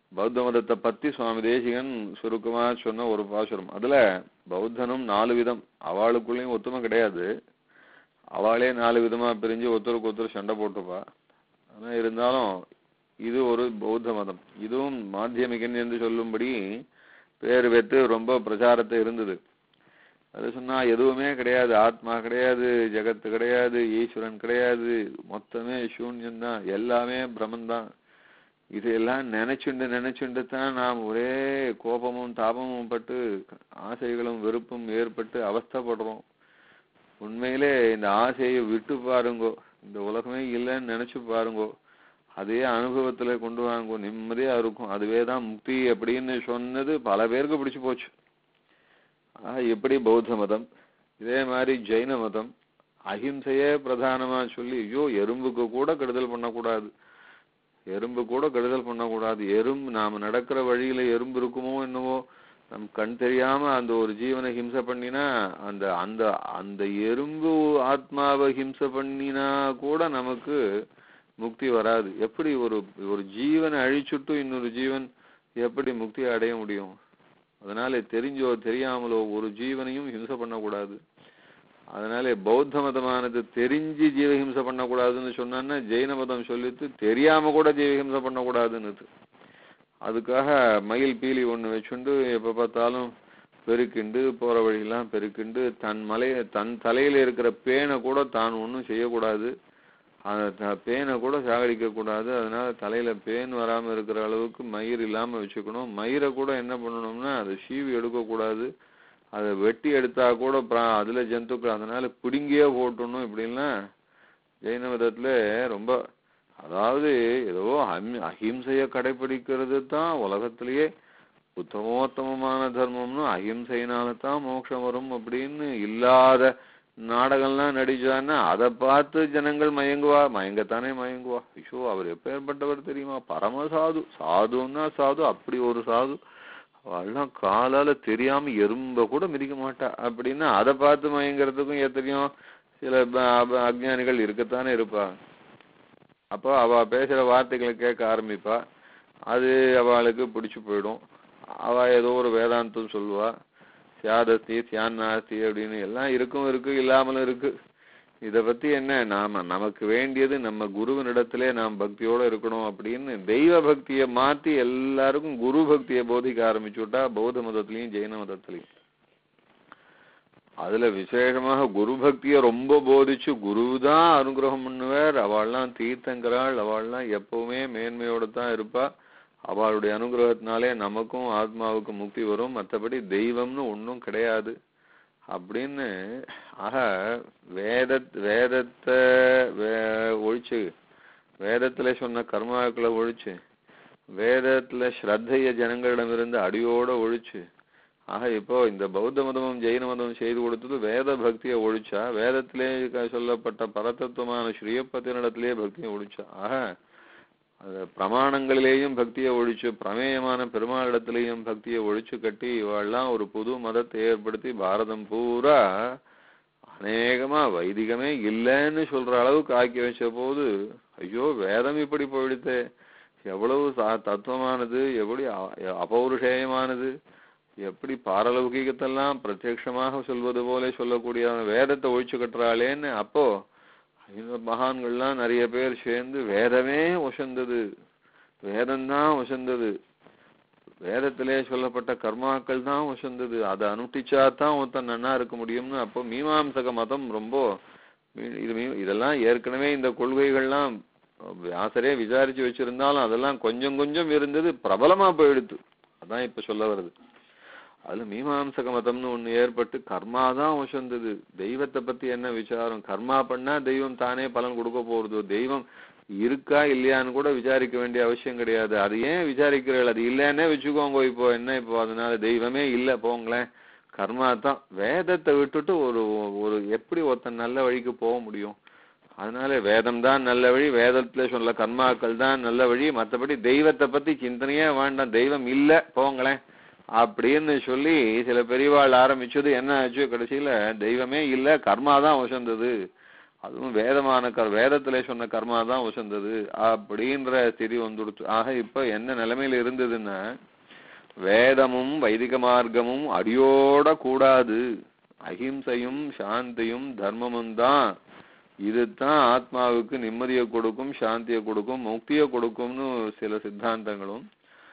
C: பௌத்த மதத்தை பத்தி சுவாமி தேசிகன் சுருக்கமா சொன்ன ஒரு பாசுரம் அதுல பௌத்தனும் நாலு விதம் அவளுக்குள்ளேயும் ஒத்துமை கிடையாது அவளே நாலு விதமா பிரிஞ்சு ஒருத்தருக்கு ஒருத்தர் சண்டை போட்டுப்பா ஆனா இருந்தாலும் இது ஒரு பௌத்த மதம் இதுவும் மாத்தியமிகன் என்று சொல்லும்படி பேர் பெற்று ரொம்ப பிரச்சாரத்தை இருந்தது அது சொன்னா எதுவுமே கிடையாது ஆத்மா கிடையாது ஜெகத்து கிடையாது ஈஸ்வரன் கிடையாது மொத்தமே சூன்யம்தான் எல்லாமே பிரம்மந்தான் இதையெல்லாம் நினைச்சுண்டு நினைச்சுண்டு தான் நாம் ஒரே கோபமும் தாபமும் பட்டு ஆசைகளும் வெறுப்பும் ஏற்பட்டு அவஸ்தைப்படுறோம் உண்மையிலே இந்த ஆசையை விட்டு பாருங்கோ இந்த உலகமே இல்லைன்னு நினைச்சு பாருங்கோ அதே அனுபவத்துல கொண்டு வாங்கோ நிம்மதியா இருக்கும் அதுவே தான் முக்தி அப்படின்னு சொன்னது பல பேருக்கு பிடிச்சு போச்சு ஆக எப்படி பௌத்த மதம் இதே மாதிரி ஜெயின மதம் அஹிம்சையே பிரதானமா சொல்லி ஐயோ எறும்புக்கு கூட கெடுதல் பண்ணக்கூடாது எறும்பு கூட கெடுதல் பண்ணக்கூடாது எறும்பு நாம நடக்கிற வழியில எறும்பு இருக்குமோ என்னவோ நம் கண் தெரியாம அந்த ஒரு ஜீவனை ஹிம்சை பண்ணினா அந்த அந்த அந்த எறும்பு ஆத்மாவை ஹிம்சை பண்ணினா கூட நமக்கு முக்தி வராது எப்படி ஒரு ஒரு ஜீவனை அழிச்சுட்டு இன்னொரு ஜீவன் எப்படி முக்தி அடைய முடியும் அதனால தெரிஞ்சோ தெரியாமலோ ஒரு ஜீவனையும் ஹிம்சை பண்ணக்கூடாது அதனால பௌத்த மதமானது தெரிஞ்சு ஜீவஹிம்சை பண்ணக்கூடாதுன்னு சொன்னான்னா ஜெயின மதம் சொல்லிட்டு தெரியாம கூட ஜீவஹிம்சை பண்ணக்கூடாதுன்னு அதுக்காக மயில் பீலி ஒண்ணு வச்சுண்டு எப்ப பார்த்தாலும் பெருக்கிண்டு போற வழியெல்லாம் பெருக்கிண்டு தன் மலைய தன் தலையில இருக்கிற பேனை கூட தான் ஒண்ணும் செய்யக்கூடாது அந்த த- பேனை கூட சாகடிக்க கூடாது அதனால தலையில பேன் வராம இருக்கிற அளவுக்கு மயிர் இல்லாம வச்சுக்கணும் மயிரை கூட என்ன பண்ணணும்னா அதை சீவி எடுக்க கூடாது அதை வெட்டி எடுத்தா கூட பிரா- அதுல ஜந்துக்கள் அதனால பிடுங்கியே போட்டணும் இப்படின்லாம் ஜெயின மதத்துல ரொம்ப அதாவது ஏதோ அஹிம்- அஹிம்சைய கடைபிடிக்கிறது தான் உலகத்திலேயே உத்தமோத்தமமான தர்மம்னு அஹிம்சையினால தான் மோட்சம் வரும் அப்படின்னு இல்லாத நாடகம்லாம் நடிச்சான்னா அதை பார்த்து ஜனங்கள் மயங்குவா மயங்கத்தானே மயங்குவா ஐயோ அவர் எப்பேற்பட்டவர் தெரியுமா பரம சாது சாதுன்னா சாது அப்படி ஒரு சாது அவள்லாம் காலால தெரியாம எறும்ப கூட மிதிக்க மாட்டா அப்படின்னா அதை பார்த்து மயங்கிறதுக்கும் எத்தனையோ சில ப- அப- அஜ்ஞானிகள் இருக்கத்தானே இருப்பா அப்போ அவ பேசுற வார்த்தைகளை கேட்க ஆரம்பிப்பா அது அவளுக்கு பிடிச்சு போயிடும் அவ ஏதோ ஒரு வேதாந்தம் சொல்லுவா சியாதஸ்தி சியான்னாஸ்தி அப்படின்னு எல்லாம் இருக்கும் இருக்கு இல்லாமலும் இருக்கு இத பத்தி என்ன நாம நமக்கு வேண்டியது நம்ம குருவினிடத்திலே நாம் பக்தியோட இருக்கணும் அப்படின்னு தெய்வ பக்தியை மாத்தி எல்லாருக்கும் குரு பக்தியை போதிக்க ஆரம்பிச்சு விட்டா பௌத்த மதத்திலையும் ஜெயின மதத்திலையும் அதுல விசேஷமாக குரு பக்தியை ரொம்ப போதிச்சு குருதான் அனுகிரகம் பண்ணுவார் அவள்லாம் தீர்த்தங்கராள் அவள்லாம் எப்பவுமே மேன்மையோட தான் இருப்பா அவளுடைய அனுகிரகத்தினாலே நமக்கும் ஆத்மாவுக்கும் முக்தி வரும் மற்றபடி தெய்வம்னு ஒண்ணும் கிடையாது அப்படின்னு ஆக வேத வேதத்தை வே- ஒழிச்சு வேதத்துல சொன்ன கர்மாக்களை ஒழிச்சு வேதத்துல ஸ்ரத்தைய ஜனங்களிடமிருந்து அடியோட ஒழிச்சு ஆக இப்போ இந்த பௌத்த மதமும் ஜெயின மதமும் செய்து கொடுத்தது வேத பக்தியை ஒழிச்சா வேதத்திலே க- சொல்லப்பட்ட பரதத்துவமான ஸ்ரீயப்பத்தினிடத்திலே பக்தியை ஒழிச்சா ஆக அது பிரமாணங்களிலேயும் பக்தியை ஒழிச்சு பிரமேயமான பெருமாளிடத்திலேயும் பக்தியை ஒழிச்சு கட்டி இவெல்லாம் ஒரு புது மதத்தை ஏற்படுத்தி பாரதம் பூரா அநேகமா வைதிகமே இல்லைன்னு சொல்ற அளவுக்கு ஆக்கி வச்ச போது ஐயோ வேதம் இப்படி போயிடுத்தே எவ்வளவு சா- தத்துவமானது எப்படி அ- அபௌருஷேயமானது எப்படி பாரலௌகிகத்தெல்லாம் பிரத்யக்ஷமாக சொல்வது போல சொல்லக்கூடிய வேதத்தை ஒழிச்சு கட்டுறாளேன்னு அப்போ இந்த மகான்கள்லாம் நிறைய பேர் சேர்ந்து வேதமே உசந்தது வேதம்தான் உசந்தது வேதத்திலே சொல்லப்பட்ட கர்மாக்கள் தான் உசந்தது அதை அனுஷ்டிச்சா தான் ஒருத்தன் நன்னா இருக்க முடியும்னு அப்போ மீமாம்சக மதம் ரொம்ப மீ- இது மீ- இதெல்லாம் ஏற்கனவே இந்த கொள்கைகள்லாம் வியாசரே விசாரிச்சு வச்சிருந்தாலும் அதெல்லாம் கொஞ்சம் கொஞ்சம் இருந்தது பிரபலமா போயிடுத்து அதான் இப்ப சொல்ல வருது அதுல மீமாம்சக மதம்னு ஒண்ணு ஏற்பட்டு கர்மா தான் உசந்தது தெய்வத்தை பத்தி என்ன விசாரம் கர்மா பண்ணா தெய்வம் தானே பலன் கொடுக்க போறது தெய்வம் இருக்கா இல்லையான்னு கூட விசாரிக்க வேண்டிய அவசியம் கிடையாது அது ஏன் விசாரிக்கிறீர்கள் அது இல்லைன்னே வச்சுக்கோங்க இப்போ என்ன இப்போ அதனால தெய்வமே இல்ல போங்களேன் கர்மா தான் வேதத்தை விட்டுட்டு ஒரு ஒரு எப்படி ஒருத்தன் நல்ல வழிக்கு போக முடியும் அதனால வேதம் தான் நல்ல வழி வேதத்துல சொல்ல கர்மாக்கள் தான் நல்ல வழி மத்தபடி தெய்வத்தை பத்தி சிந்தனையே வேண்டாம் தெய்வம் இல்ல போங்களேன் அப்படின்னு சொல்லி சில பெரியவாள் ஆரம்பிச்சது என்ன ஆச்சு கடைசியில தெய்வமே இல்ல கர்மா தான் வசந்தது அதுவும் வேதமான கர் வேதத்திலே சொன்ன கர்மா தான் உசந்தது அப்படின்ற ஸ்திதி வந்துடுச்சு ஆக இப்ப என்ன நிலைமையில இருந்ததுன்னா வேதமும் வைதிக மார்க்கமும் அடியோட கூடாது அஹிம்சையும் சாந்தியும் தர்மமும் தான் இதுதான் ஆத்மாவுக்கு நிம்மதியை கொடுக்கும் சாந்தியை கொடுக்கும் முக்தியை கொடுக்கும்னு சில சித்தாந்தங்களும்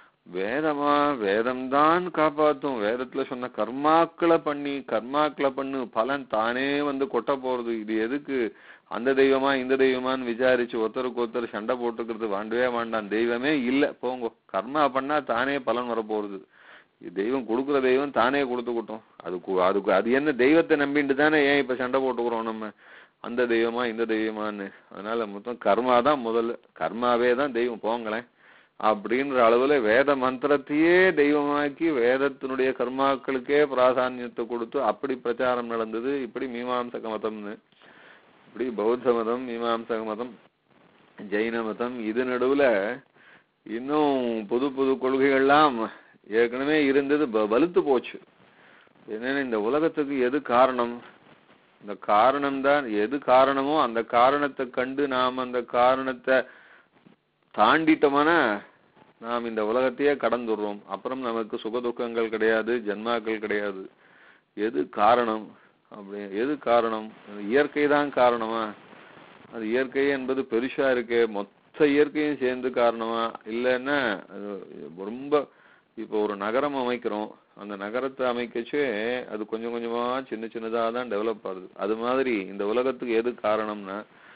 C: வேதமா வேதம்தான் காப்பாத்தும் வேதத்துல சொன்ன கர்மாக்களை பண்ணி கர்மாக்களை பண்ணு பலன் தானே வந்து கொட்ட போறது இது எதுக்கு அந்த தெய்வமா இந்த தெய்வமான்னு விசாரிச்சு ஒருத்தருக்கு ஒருத்தர் சண்டை போட்டுக்கிறது வாண்டவே வேண்டாம் தெய்வமே இல்ல போங்க கர்மா பண்ணா தானே பலன் வரப்போறது இது தெய்வம் கொடுக்குற தெய்வம் தானே கொடுத்துக்கிட்டோம் அதுக்கு அதுக்கு அது என்ன தெய்வத்தை நம்பிட்டு தானே ஏன் இப்ப சண்டை போட்டுக்கிறோம் நம்ம அந்த தெய்வமா இந்த தெய்வமான்னு அதனால மொத்தம் கர்மா தான் முதல்ல கர்மாவே தான் தெய்வம் போங்களேன் அப்படின்ற அளவுல வேத மந்திரத்தையே தெய்வமாக்கி வேதத்தினுடைய கர்மாக்களுக்கே பிராதானியத்தை கொடுத்து அப்படி பிரச்சாரம் நடந்தது இப்படி மீமாம்சக மதம்னு இப்படி பௌத்த மதம் மீமாம்சக மதம் ஜெயின மதம் இது நடுவுல இன்னும் புது புது கொள்கைகள்லாம் ஏற்கனவே இருந்தது ப- வலுத்து போச்சு என்னன்னா இந்த உலகத்துக்கு எது காரணம் இந்த காரணம் தான் எது காரணமோ அந்த காரணத்தை கண்டு நாம் அந்த காரணத்தை தாண்டிட்டோம்னா நாம் இந்த உலகத்தையே கடந்துடுறோம் அப்புறம் நமக்கு சுகதுக்கங்கள் கிடையாது ஜென்மாக்கள் கிடையாது எது காரணம் அப்படி எது காரணம் இயற்கை தான் காரணமா அது இயற்கை என்பது பெருசா இருக்கே மொத்த இயற்கையும் சேர்ந்து காரணமா இல்லைன்னா அது ரொம்ப இப்போ ஒரு நகரம் அமைக்கிறோம் அந்த நகரத்தை அமைக்கச்சே அது கொஞ்சம் கொஞ்சமா சின்ன சின்னதா தான் டெவலப் ஆகுது அது மாதிரி இந்த உலகத்துக்கு எது காரணம்னா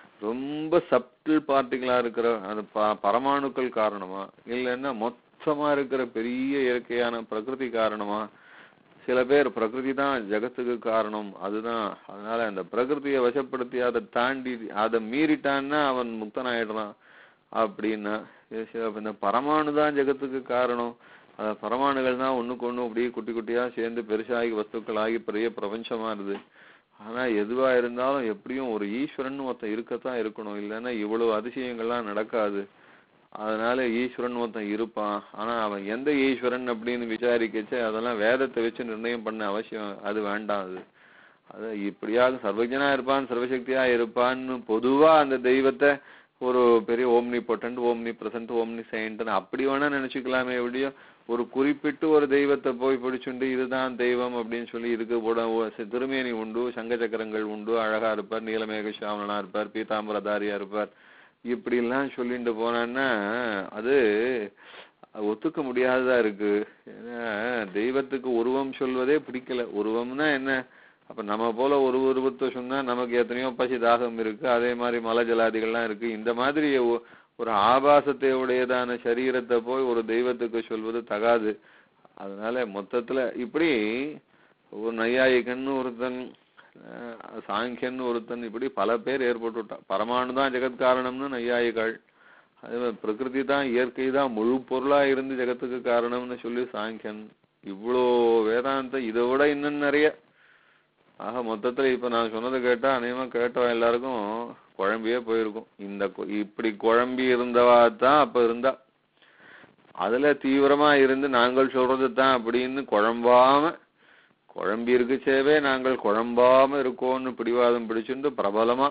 C: ரொம்ப சப்டில் பார்ட்டிகளா இருக்கிற அந்த ப- பரமாணுக்கள் காரணமா இல்லைன்னா மொத்தமா இருக்கிற பெரிய இயற்கையான பிரகிருதி காரணமா சில பேர் பிரகிருதி தான் ஜெகத்துக்கு காரணம் அதுதான் அதனால அந்த பிரகிருதியை வசப்படுத்தி அதை தாண்டி அதை மீறிட்டான்னா அவன் முக்தனாயிடுறான் அப்படின்னா இது சில- இந்த பரமாணு தான் ஜெகத்துக்கு காரணம் அந்த பரமாணுகள் தான் ஒண்ணுக்கு ஒண்ணு அப்படியே குட்டி குட்டியா சேர்ந்து பெருசாகி வஸ்துக்களாகி பெரிய பிரபஞ்சமா இருது ஆனா எதுவா இருந்தாலும் எப்படியும் ஒரு ஈஸ்வரன் ஒருத்தன் இருக்கத்தான் இருக்கணும் இல்லைன்னா இவ்வளவு அதிசயங்கள்லாம் நடக்காது அதனால ஈஸ்வரன் ஒருத்தன் இருப்பான் ஆனா அவன் எந்த ஈஸ்வரன் அப்படின்னு விசாரிக்கச்சு அதெல்லாம் வேதத்தை வச்சு நிர்ணயம் பண்ண அவசியம் அது வேண்டாம் அது அது இப்படியாக சர்வஜனா இருப்பான் சர்வசக்தியா இருப்பான்னு பொதுவா அந்த தெய்வத்தை ஒரு பெரிய ஓம்னி பொட்டன்ட் ஓம்னி பிரசன்ட் ஓம்னி சைன்ட்னு அப்படி வேணா நினைச்சுக்கலாமே எப்படியோ ஒரு குறிப்பிட்டு ஒரு தெய்வத்தை போய் பிடிச்சுண்டு இதுதான் தெய்வம் அப்படின்னு சொல்லி இதுக்கு கூட ஒ- சி- திருமேனி உண்டு சங்க சக்கரங்கள் உண்டு அழகா இருப்பார் நீலமேக சாமனா இருப்பார் பீதாம்பரதாரியா இருப்பார் இப்படி எல்லாம் சொல்லிட்டு போனான்னா அது ஒத்துக்க முடியாததா இருக்கு ஏன்னா தெய்வத்துக்கு உருவம் சொல்வதே பிடிக்கல உருவம்னா என்ன அப்ப நம்ம போல ஒரு உருவத்தை சொன்னா நமக்கு எத்தனையோ பசி தாகம் இருக்கு அதே மாதிரி மலை ஜலாதிகள்லாம் இருக்கு இந்த மாதிரி ஒ- ஒரு ஆபாசத்தை உடையதான சரீரத்தை போய் ஒரு தெய்வத்துக்கு சொல்வது தகாது அதனால மொத்தத்துல இப்படி ஒரு நையாயிகன்னு ஒருத்தன் அஹ், சாங்கியன் ஒருத்தன் இப்படி பல பேர் ஏற்பட்டுட்டான் பரமாணு தான் ஜெகத் காரணம்னு நையாயிகள் அதே மாதிரி பிரகிருதி தான் இயற்கை தான் முழு பொருளா இருந்து ஜெகத்துக்கு காரணம்னு சொல்லி சாங்கியன் இவ்வளோ வேதாந்தம் இதை விட இன்னும் நிறைய ஆக மொத்தத்துல இப்ப நான் சொன்னதை கேட்டா அநேகமா கேட்டவன் எல்லாருக்கும் குழம்பியே போயிருக்கும் இந்த கு- இப்படி குழம்பி இருந்தவா தான் அப்ப இருந்தா அதுல தீவிரமா இருந்து நாங்கள் சொல்றது தான் அப்படின்னு குழம்பாம குழம்பி இருக்குச்சேவே நாங்கள் குழம்பாம இருக்கோம்னு பிடிவாதம் பிடிச்சுட்டு பிரபலமா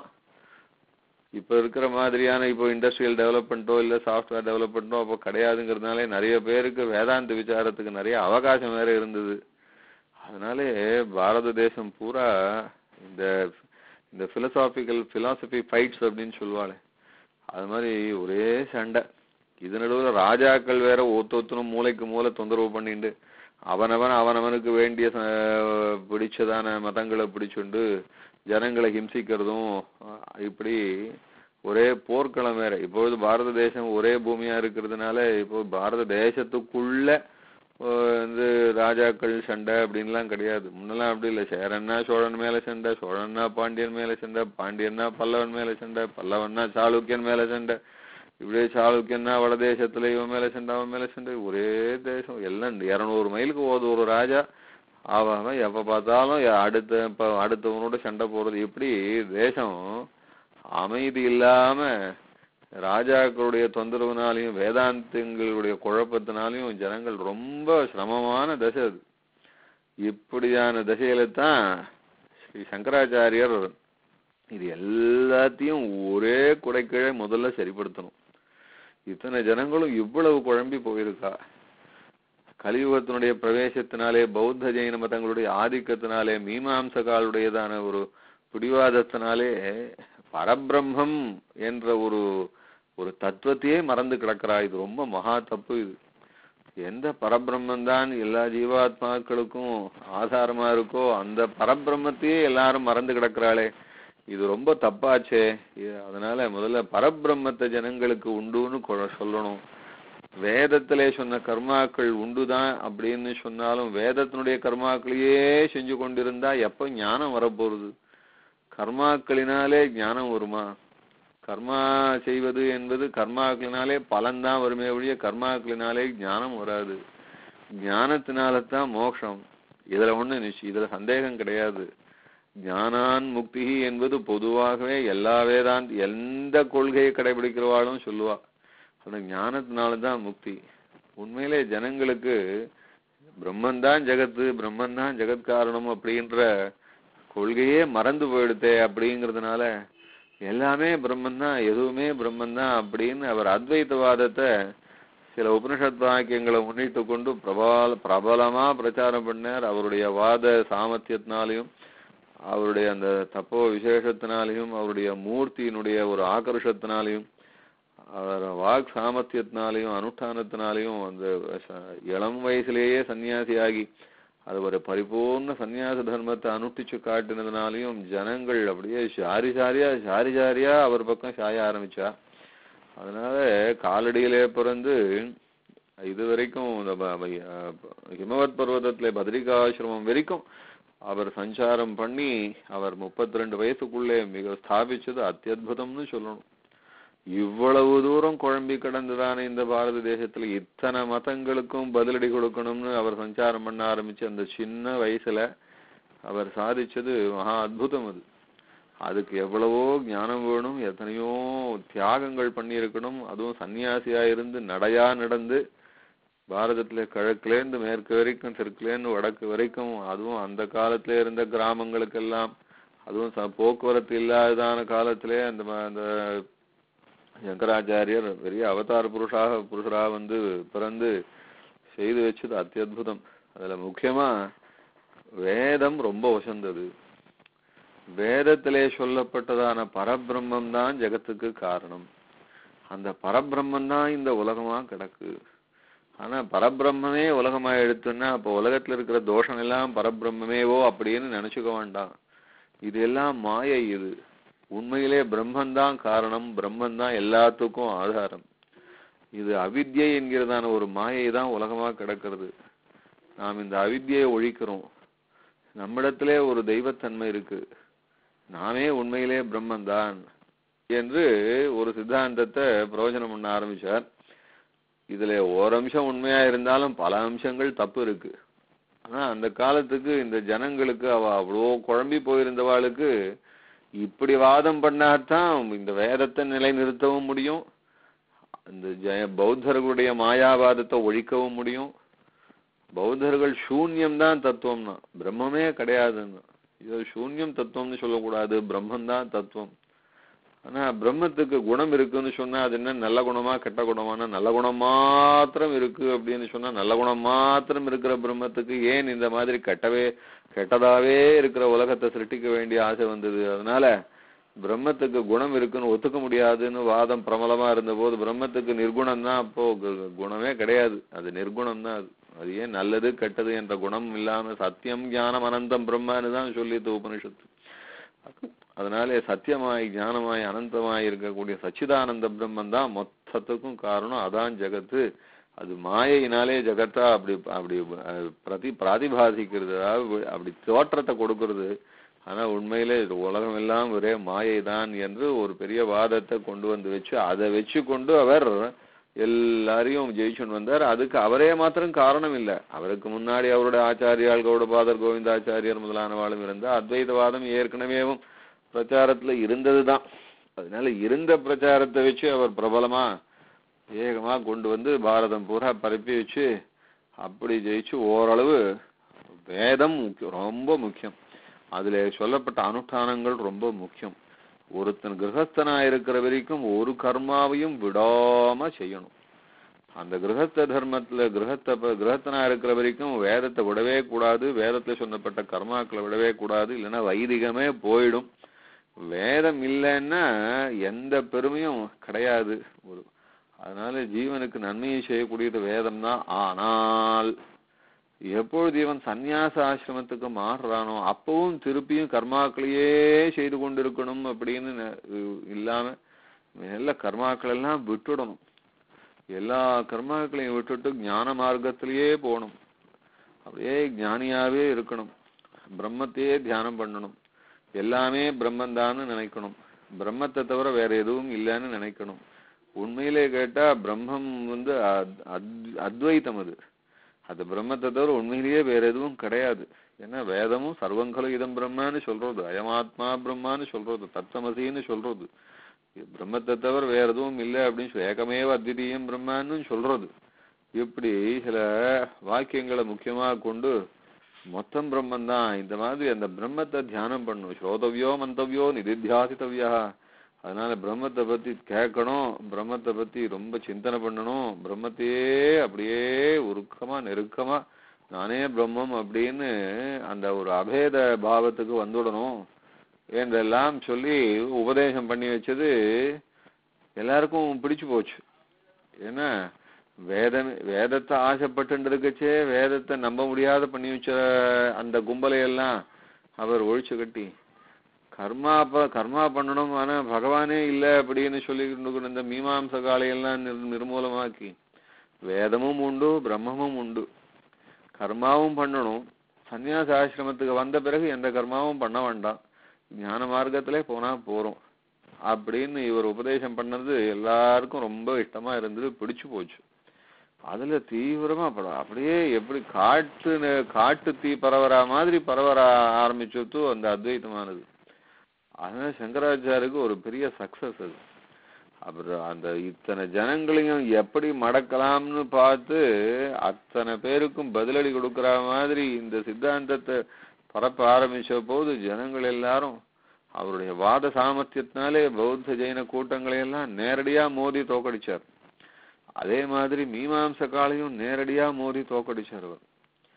C: இப்ப இருக்கிற மாதிரியான இப்போ இண்டஸ்ட்ரியல் டெவலப்மெண்ட்டோ இல்ல சாஃப்ட்வேர் டெவலப்மெண்ட்டோ அப்போ கிடையாதுங்கிறதுனால நிறைய பேருக்கு வேதாந்த விசாரத்துக்கு நிறைய அவகாசம் வேற இருந்தது அதனாலே பாரத தேசம் பூரா இந்த இந்த பிலசாபிக்கல் பிலாசபி ஃபைட்ஸ் அப்படின்னு சொல்லுவாளே அது மாதிரி ஒரே சண்டை இது நடுவுல ராஜாக்கள் வேற ஒத்தொத்தனும் மூளைக்கு மூளை தொந்தரவு பண்ணிண்டு அவனவன் அவனவனுக்கு வேண்டிய ச- பிடிச்சதான மதங்களை பிடிச்சுண்டு ஜனங்களை ஹிம்சிக்கிறதும் அஹ் இப்படி ஒரே போர்க்களம் வேற இப்பொழுது பாரத தேசம் ஒரே பூமியா இருக்கிறதுனால இப்போ பாரத தேசத்துக்குள்ள அஹ் வந்து ராஜாக்கள் சண்டை அப்படின்லாம் கிடையாது முன்னெல்லாம் அப்படி இல்லை சேரன்னா சோழன் மேல சண்டை சோழன்னா பாண்டியன் மேல சண்டை பாண்டியன்னா பல்லவன் மேல சண்டை பல்லவன்னா சாளுக்கியன் மேல சண்டை இப்படியே சாளுக்கியன்னா வடதேசத்துல இவன் மேல சண்டை அவன் மேல சண்டை ஒரே தேசம் எல்லாம் இருநூறு மைலுக்கு போகுது ஒரு ராஜா அவன் அவன் எப்ப பார்த்தாலும் ய- அடுத்த இப்ப அடுத்தவனோட சண்டை போடுறது இப்படி தேசம் அமைதி இல்லாம ராஜாக்களுடைய தொந்தரவுனாலையும் வேதாந்தங்களுடைய குழப்பத்தினாலையும் ஜனங்கள் ரொம்ப சிரமமான தசை அது இப்படியான தசையில தான் ஸ்ரீ சங்கராச்சாரியர் இது எல்லாத்தையும் ஒரே குடைக்கீழே முதல்ல சரிப்படுத்தணும் இத்தனை ஜனங்களும் இவ்வளவு குழம்பி போயிருக்கா கலியுகத்தினுடைய பிரவேசத்தினாலே பௌத்த ஜெயின மதங்களுடைய ஆதிக்கத்தினாலே மீமாம்சகாலுடையதான ஒரு பிடிவாதத்தினாலே பரபிரம்மம் என்ற ஒரு ஒரு தத்துவத்தையே மறந்து கிடக்கிறா இது ரொம்ப மகா தப்பு இது எந்த பரபிரம்மன் தான் எல்லா ஜீவாத்மாக்களுக்கும் ஆதாரமா இருக்கோ அந்த பரபிரம்மத்தையே எல்லாரும் மறந்து கிடக்கிறாளே இது ரொம்ப தப்பாச்சே இது- அதனால முதல்ல பரபிரம்மத்தை ஜனங்களுக்கு உண்டுன்னு கொ- சொல்லணும் வேதத்திலே சொன்ன கர்மாக்கள் உண்டுதான் அப்படின்னு சொன்னாலும் வேதத்தினுடைய கர்மாக்களையே செஞ்சு கொண்டிருந்தா எப்ப ஞானம் வரப்போறது கர்மாக்களினாலே ஞானம் வருமா கர்மா செய்வது என்பது கர்மாக்களினாலே பலன்தான் வருமே ஒழிய கர்மாக்களினாலே ஞானம் வராது ஞானத்தினால தான் மோட்சம் இதுல ஒண்ணு நிச்சயம் இதுல சந்தேகம் கிடையாது ஞானான் முக்தி என்பது பொதுவாகவே எல்லா வேதாந்த் எந்த கொள்கையை கடைபிடிக்கிறவாளும் சொல்லுவா அந்த ஞானத்தினால தான் முக்தி உண்மையிலே ஜனங்களுக்கு பிரம்மன் தான் ஜெகத்து பிரம்மன் தான் ஜெகத் காரணம் அப்படின்ற கொள்கையே மறந்து போயிடுதே அப்படிங்கிறதுனால எல்லாமே பிரம்மன் தான் எதுவுமே பிரம்மன் தான் அப்படின்னு அவர் அத்வைத்தவாதத்தை சில உபனிஷத் வாக்கியங்களை முன்னிட்டு கொண்டு பிரபல பிரபலமா பிரச்சாரம் பண்ணார் அவருடைய வாத சாமர்த்தியத்தினாலையும் அவருடைய அந்த தப்போ விசேஷத்தினாலையும் அவருடைய மூர்த்தியினுடைய ஒரு ஆகர்ஷத்தினாலையும் அவர் வாக் சாமர்த்தியத்தினாலையும் அனுஷ்டானத்தினாலையும் அந்த ச- இளம் வயசுலேயே சன்னியாசியாகி அது ஒரு பரிபூர்ண சந்நியாச தர்மத்தை அனுஷ்டிச்சு காட்டினதுனாலையும் ஜனங்கள் அப்படியே சாரி சாரியா சாரி சாரியா அவர் பக்கம் சாய ஆரம்பிச்சா அதனால காலடியிலே பிறந்து இது வரைக்கும் இந்த ப- ப- அஹ் ஹிமவத் பர்வதத்திலே பத்ரிகாசிரமம் வரைக்கும் அவர் சஞ்சாரம் பண்ணி அவர் முப்பத்தி ரெண்டு வயசுக்குள்ளே மிக ஸ்தாபிச்சது அத்தியுதம்னு சொல்லணும் இவ்வளவு தூரம் குழம்பி கிடந்துதானே இந்த பாரத தேசத்துல இத்தனை மதங்களுக்கும் பதிலடி கொடுக்கணும்னு அவர் சஞ்சாரம் பண்ண ஆரம்பிச்சு அந்த சின்ன வயசுல அவர் சாதிச்சது மகா அற்புதம் அது அதுக்கு எவ்வளவோ ஞானம் வேணும் எத்தனையோ தியாகங்கள் பண்ணியிருக்கணும் அதுவும் சன்னியாசியா இருந்து நடையா நடந்து பாரதத்துல கிழக்குலேருந்து மேற்கு வரைக்கும் தெற்குலேருந்து வடக்கு வரைக்கும் அதுவும் அந்த காலத்துல இருந்த கிராமங்களுக்கெல்லாம் அதுவும் ச- போக்குவரத்து இல்லாததான காலத்திலே அந்த ம- அந்த சங்கராச்சாரியர் பெரிய அவதார புருஷாக புருஷராக வந்து பிறந்து செய்து வச்சது அத்தியுதம் அதுல முக்கியமா வேதம் ரொம்ப உசந்தது வேதத்திலே சொல்லப்பட்டதான பரபிரம்மம் தான் ஜெகத்துக்கு காரணம் அந்த பரபிரம்மம் தான் இந்த உலகமா கிடக்கு ஆனா பரபிரம்மமே உலகமா எடுத்துன்னா அப்ப உலகத்துல இருக்கிற தோஷம் எல்லாம் பரபிரம்மமேவோ அப்படின்னு நினைச்சுக்க வேண்டாம் இது எல்லாம் மாயை இது உண்மையிலே பிரம்மன் தான் காரணம் பிரம்மன் தான் எல்லாத்துக்கும் ஆதாரம் இது அவித்யை என்கிறதான ஒரு மாயை தான் உலகமா கிடக்கிறது நாம் இந்த அவித்யை ஒழிக்கிறோம் நம்மிடத்திலே ஒரு தெய்வத்தன்மை இருக்கு நாமே உண்மையிலே பிரம்மன் தான் என்று ஒரு சித்தாந்தத்தை பிரயோஜனம் பண்ண ஆரம்பிச்சார் இதுல ஒரு அம்சம் உண்மையா இருந்தாலும் பல அம்சங்கள் தப்பு இருக்கு ஆனா அந்த காலத்துக்கு இந்த ஜனங்களுக்கு அவ அவ்வளோ குழம்பி போயிருந்தவாளுக்கு இப்படி வாதம் பண்ணாதான் இந்த வேதத்தை நிலைநிறுத்தவும் முடியும் இந்த ஜெய பௌத்தர்களுடைய மாயாவாதத்தை ஒழிக்கவும் முடியும் பௌத்தர்கள் சூன்யம் தான் தத்துவம்னா பிரம்மமே கிடையாதுன்னு இது சூன்யம் தத்துவம்னு சொல்லக்கூடாது பிரம்மன் தான் தத்துவம் ஆனா பிரம்மத்துக்கு குணம் இருக்குன்னு சொன்னா அது என்ன நல்ல குணமா கெட்ட குணமானா நல்ல குணம் மாத்திரம் இருக்கு அப்படின்னு சொன்னா நல்ல குணம் மாத்திரம் இருக்கிற பிரம்மத்துக்கு ஏன் இந்த மாதிரி கெட்டவே கெட்டதாவே இருக்கிற உலகத்தை சிருஷ்டிக்க வேண்டிய ஆசை வந்தது அதனால பிரம்மத்துக்கு குணம் இருக்குன்னு ஒத்துக்க முடியாதுன்னு வாதம் பிரபலமா இருந்தபோது பிரம்மத்துக்கு நிர்குணம் தான் அப்போ கு- குணமே கிடையாது அது நிர்குணம் தான் அது அது ஏன் நல்லது கெட்டது என்ற குணம் இல்லாம சத்தியம் ஞானம் அனந்தம் பிரம்மன்னு தான் சொல்லியது உபனிஷத்து அதனாலே சத்தியமாய் ஞானமாய் அனந்தமாய் இருக்கக்கூடிய சச்சிதானந்த பிரம்மன் தான் மொத்தத்துக்கும் காரணம் அதான் ஜெகத்து அது மாயையினாலே ஜெகத்தா அப்படி அப்படி அஹ், பிரதி பிராதிபாசிக்கிறது அதாவது அப்படி தோற்றத்தை கொடுக்கிறது ஆனா உண்மையிலே இது உலகம் எல்லாம் ஒரே மாயை தான் என்று ஒரு பெரிய வாதத்தை கொண்டு வந்து வச்சு அதை வச்சு கொண்டு அவர் எல்லாரையும் ஜெயிச்சுன்னு வந்தார் அதுக்கு அவரே மாத்திரம் காரணம் இல்லை அவருக்கு முன்னாடி அவருடைய ஆச்சாரியால் கௌடபாதர் கோவிந்தாச்சாரியர் முதலானவாளும் இருந்தா அத்வைதவாதம் ஏற்கனவேவும் பிரச்சாரத்துல இருந்ததுதான் அதனால இருந்த பிரச்சாரத்தை வச்சு அவர் பிரபலமா வேகமா கொண்டு வந்து பாரதம் பூரா பரப்பி வச்சு அப்படி ஜெயிச்சு ஓரளவு வேதம் முக்கியம் ரொம்ப முக்கியம் அதுல சொல்லப்பட்ட அனுஷ்டானங்கள் ரொம்ப முக்கியம் ஒருத்தன் கிரகஸ்தனா இருக்கிற வரைக்கும் ஒரு கர்மாவையும் விடாம செய்யணும் அந்த கிரகஸ்த தர்மத்துல கிரகத்த கிரகத்தனா இருக்கிற வரைக்கும் வேதத்தை விடவே கூடாது வேதத்துல சொன்னப்பட்ட கர்மாக்களை விடவே கூடாது இல்லைன்னா வைதிகமே போயிடும் வேதம் இல்லைன்னா எந்த பெருமையும் கிடையாது ஒரு அதனால ஜீவனுக்கு நன்மையை செய்யக்கூடியது வேதம் தான் ஆனால் எப்பொழுது இவன் சந்நியாச ஆசிரமத்துக்கு மாறுறானோ அப்பவும் திருப்பியும் கர்மாக்களையே செய்து கொண்டிருக்கணும் அப்படின்னு ந- இல்லாம நல்ல கர்மாக்கள் எல்லாம் விட்டுடணும் எல்லா கர்மாக்களையும் விட்டுட்டு ஞான மார்க்கத்திலேயே போகணும் அப்படியே ஞானியாவே இருக்கணும் பிரம்மத்தையே தியானம் பண்ணணும் எல்லாமே பிரம்மந்தான்னு நினைக்கணும் பிரம்மத்தை தவிர வேற எதுவும் இல்லைன்னு நினைக்கணும் உண்மையிலே கேட்டா பிரம்மம் வந்து அத்- அத்- அத்வைத்தம் அது அது பிரம்மத்தை தவிர உண்மையிலேயே வேற எதுவும் கிடையாது ஏன்னா வேதமும் சர்வங்கல இதம் பிரம்மன்னு சொல்றது அயமாத்மா பிரம்மான்னு சொல்றது தத்தமசின்னு சொல்றது இது பிரம்மத்தை தவிர வேற எதுவும் இல்லை அப்படின்னு சொல்லி ஏகமேவ அத்விதீயம் பிரம்மான்னு சொல்றது இப்படி சில வாக்கியங்களை முக்கியமா கொண்டு மொத்தம் பிரம்மன் தான் இந்த மாதிரி அந்த பிரம்மத்தை தியானம் பண்ணும் ஸ்ரோதவியோ மந்தவியோ நிதித்தியாசித்தவியா அதனால பிரம்மத்தை பத்தி கேட்கணும் பிரம்மத்தை பத்தி ரொம்ப சிந்தனை பண்ணணும் பிரம்மத்தையே அப்படியே உருக்கமா நெருக்கமா நானே பிரம்மம் அப்படின்னு அந்த ஒரு அபேத பாவத்துக்கு வந்துடணும் என்றெல்லாம் சொல்லி உபதேசம் பண்ணி வச்சது எல்லாருக்கும் பிடிச்சு போச்சு ஏன்னா வேதம் வேதத்தை ஆசைப்பட்டு இருக்கச்சே வேதத்தை நம்ப முடியாத பண்ணி வச்ச அந்த கும்பலை எல்லாம் அவர் ஒழிச்சு கட்டி கர்மா ப- கர்மா பண்ணணும் ஆனா பகவானே இல்லை அப்படின்னு சொல்லிட்டு இருக்கிற இந்த மீமாம்ச காலையெல்லாம் நிர் நிர்மூலமாக்கி வேதமும் உண்டு பிரம்மமும் உண்டு கர்மாவும் பண்ணணும் சந்நியாச ஆசிரமத்துக்கு வந்த பிறகு எந்த கர்மாவும் பண்ண வேண்டாம் ஞான மார்க்கத்திலே போனா போறோம் அப்படின்னு இவர் உபதேசம் பண்ணது எல்லாருக்கும் ரொம்ப இஷ்டமா இருந்தது பிடிச்சு போச்சு அதுல தீவிரமா பட- அப்படியே எப்படி காட்டு நெ- காட்டு தீ பரவறா மாதிரி பரவற ஆரம்பிச்சுட்டு அந்த அத்வைத்தமானது அதனால சங்கராச்சாருக்கு ஒரு பெரிய சக்சஸ் அது அப்புறம் அந்த இத்தனை ஜனங்களையும் எப்படி மடக்கலாம்னு பார்த்து அத்தனை பேருக்கும் பதிலடி கொடுக்கிற மாதிரி இந்த சித்தாந்தத்தை பரப்ப ஆரம்பிச்ச போது ஜனங்கள் எல்லாரும் அவருடைய வாத சாமர்த்தியத்தினாலே பௌத்த ஜெயின கூட்டங்களை எல்லாம் நேரடியா மோதி தோக்கடிச்சார் அதே மாதிரி மீமாம்ச காலையும் நேரடியா மோதி தோக்கடிச்சார் அவர்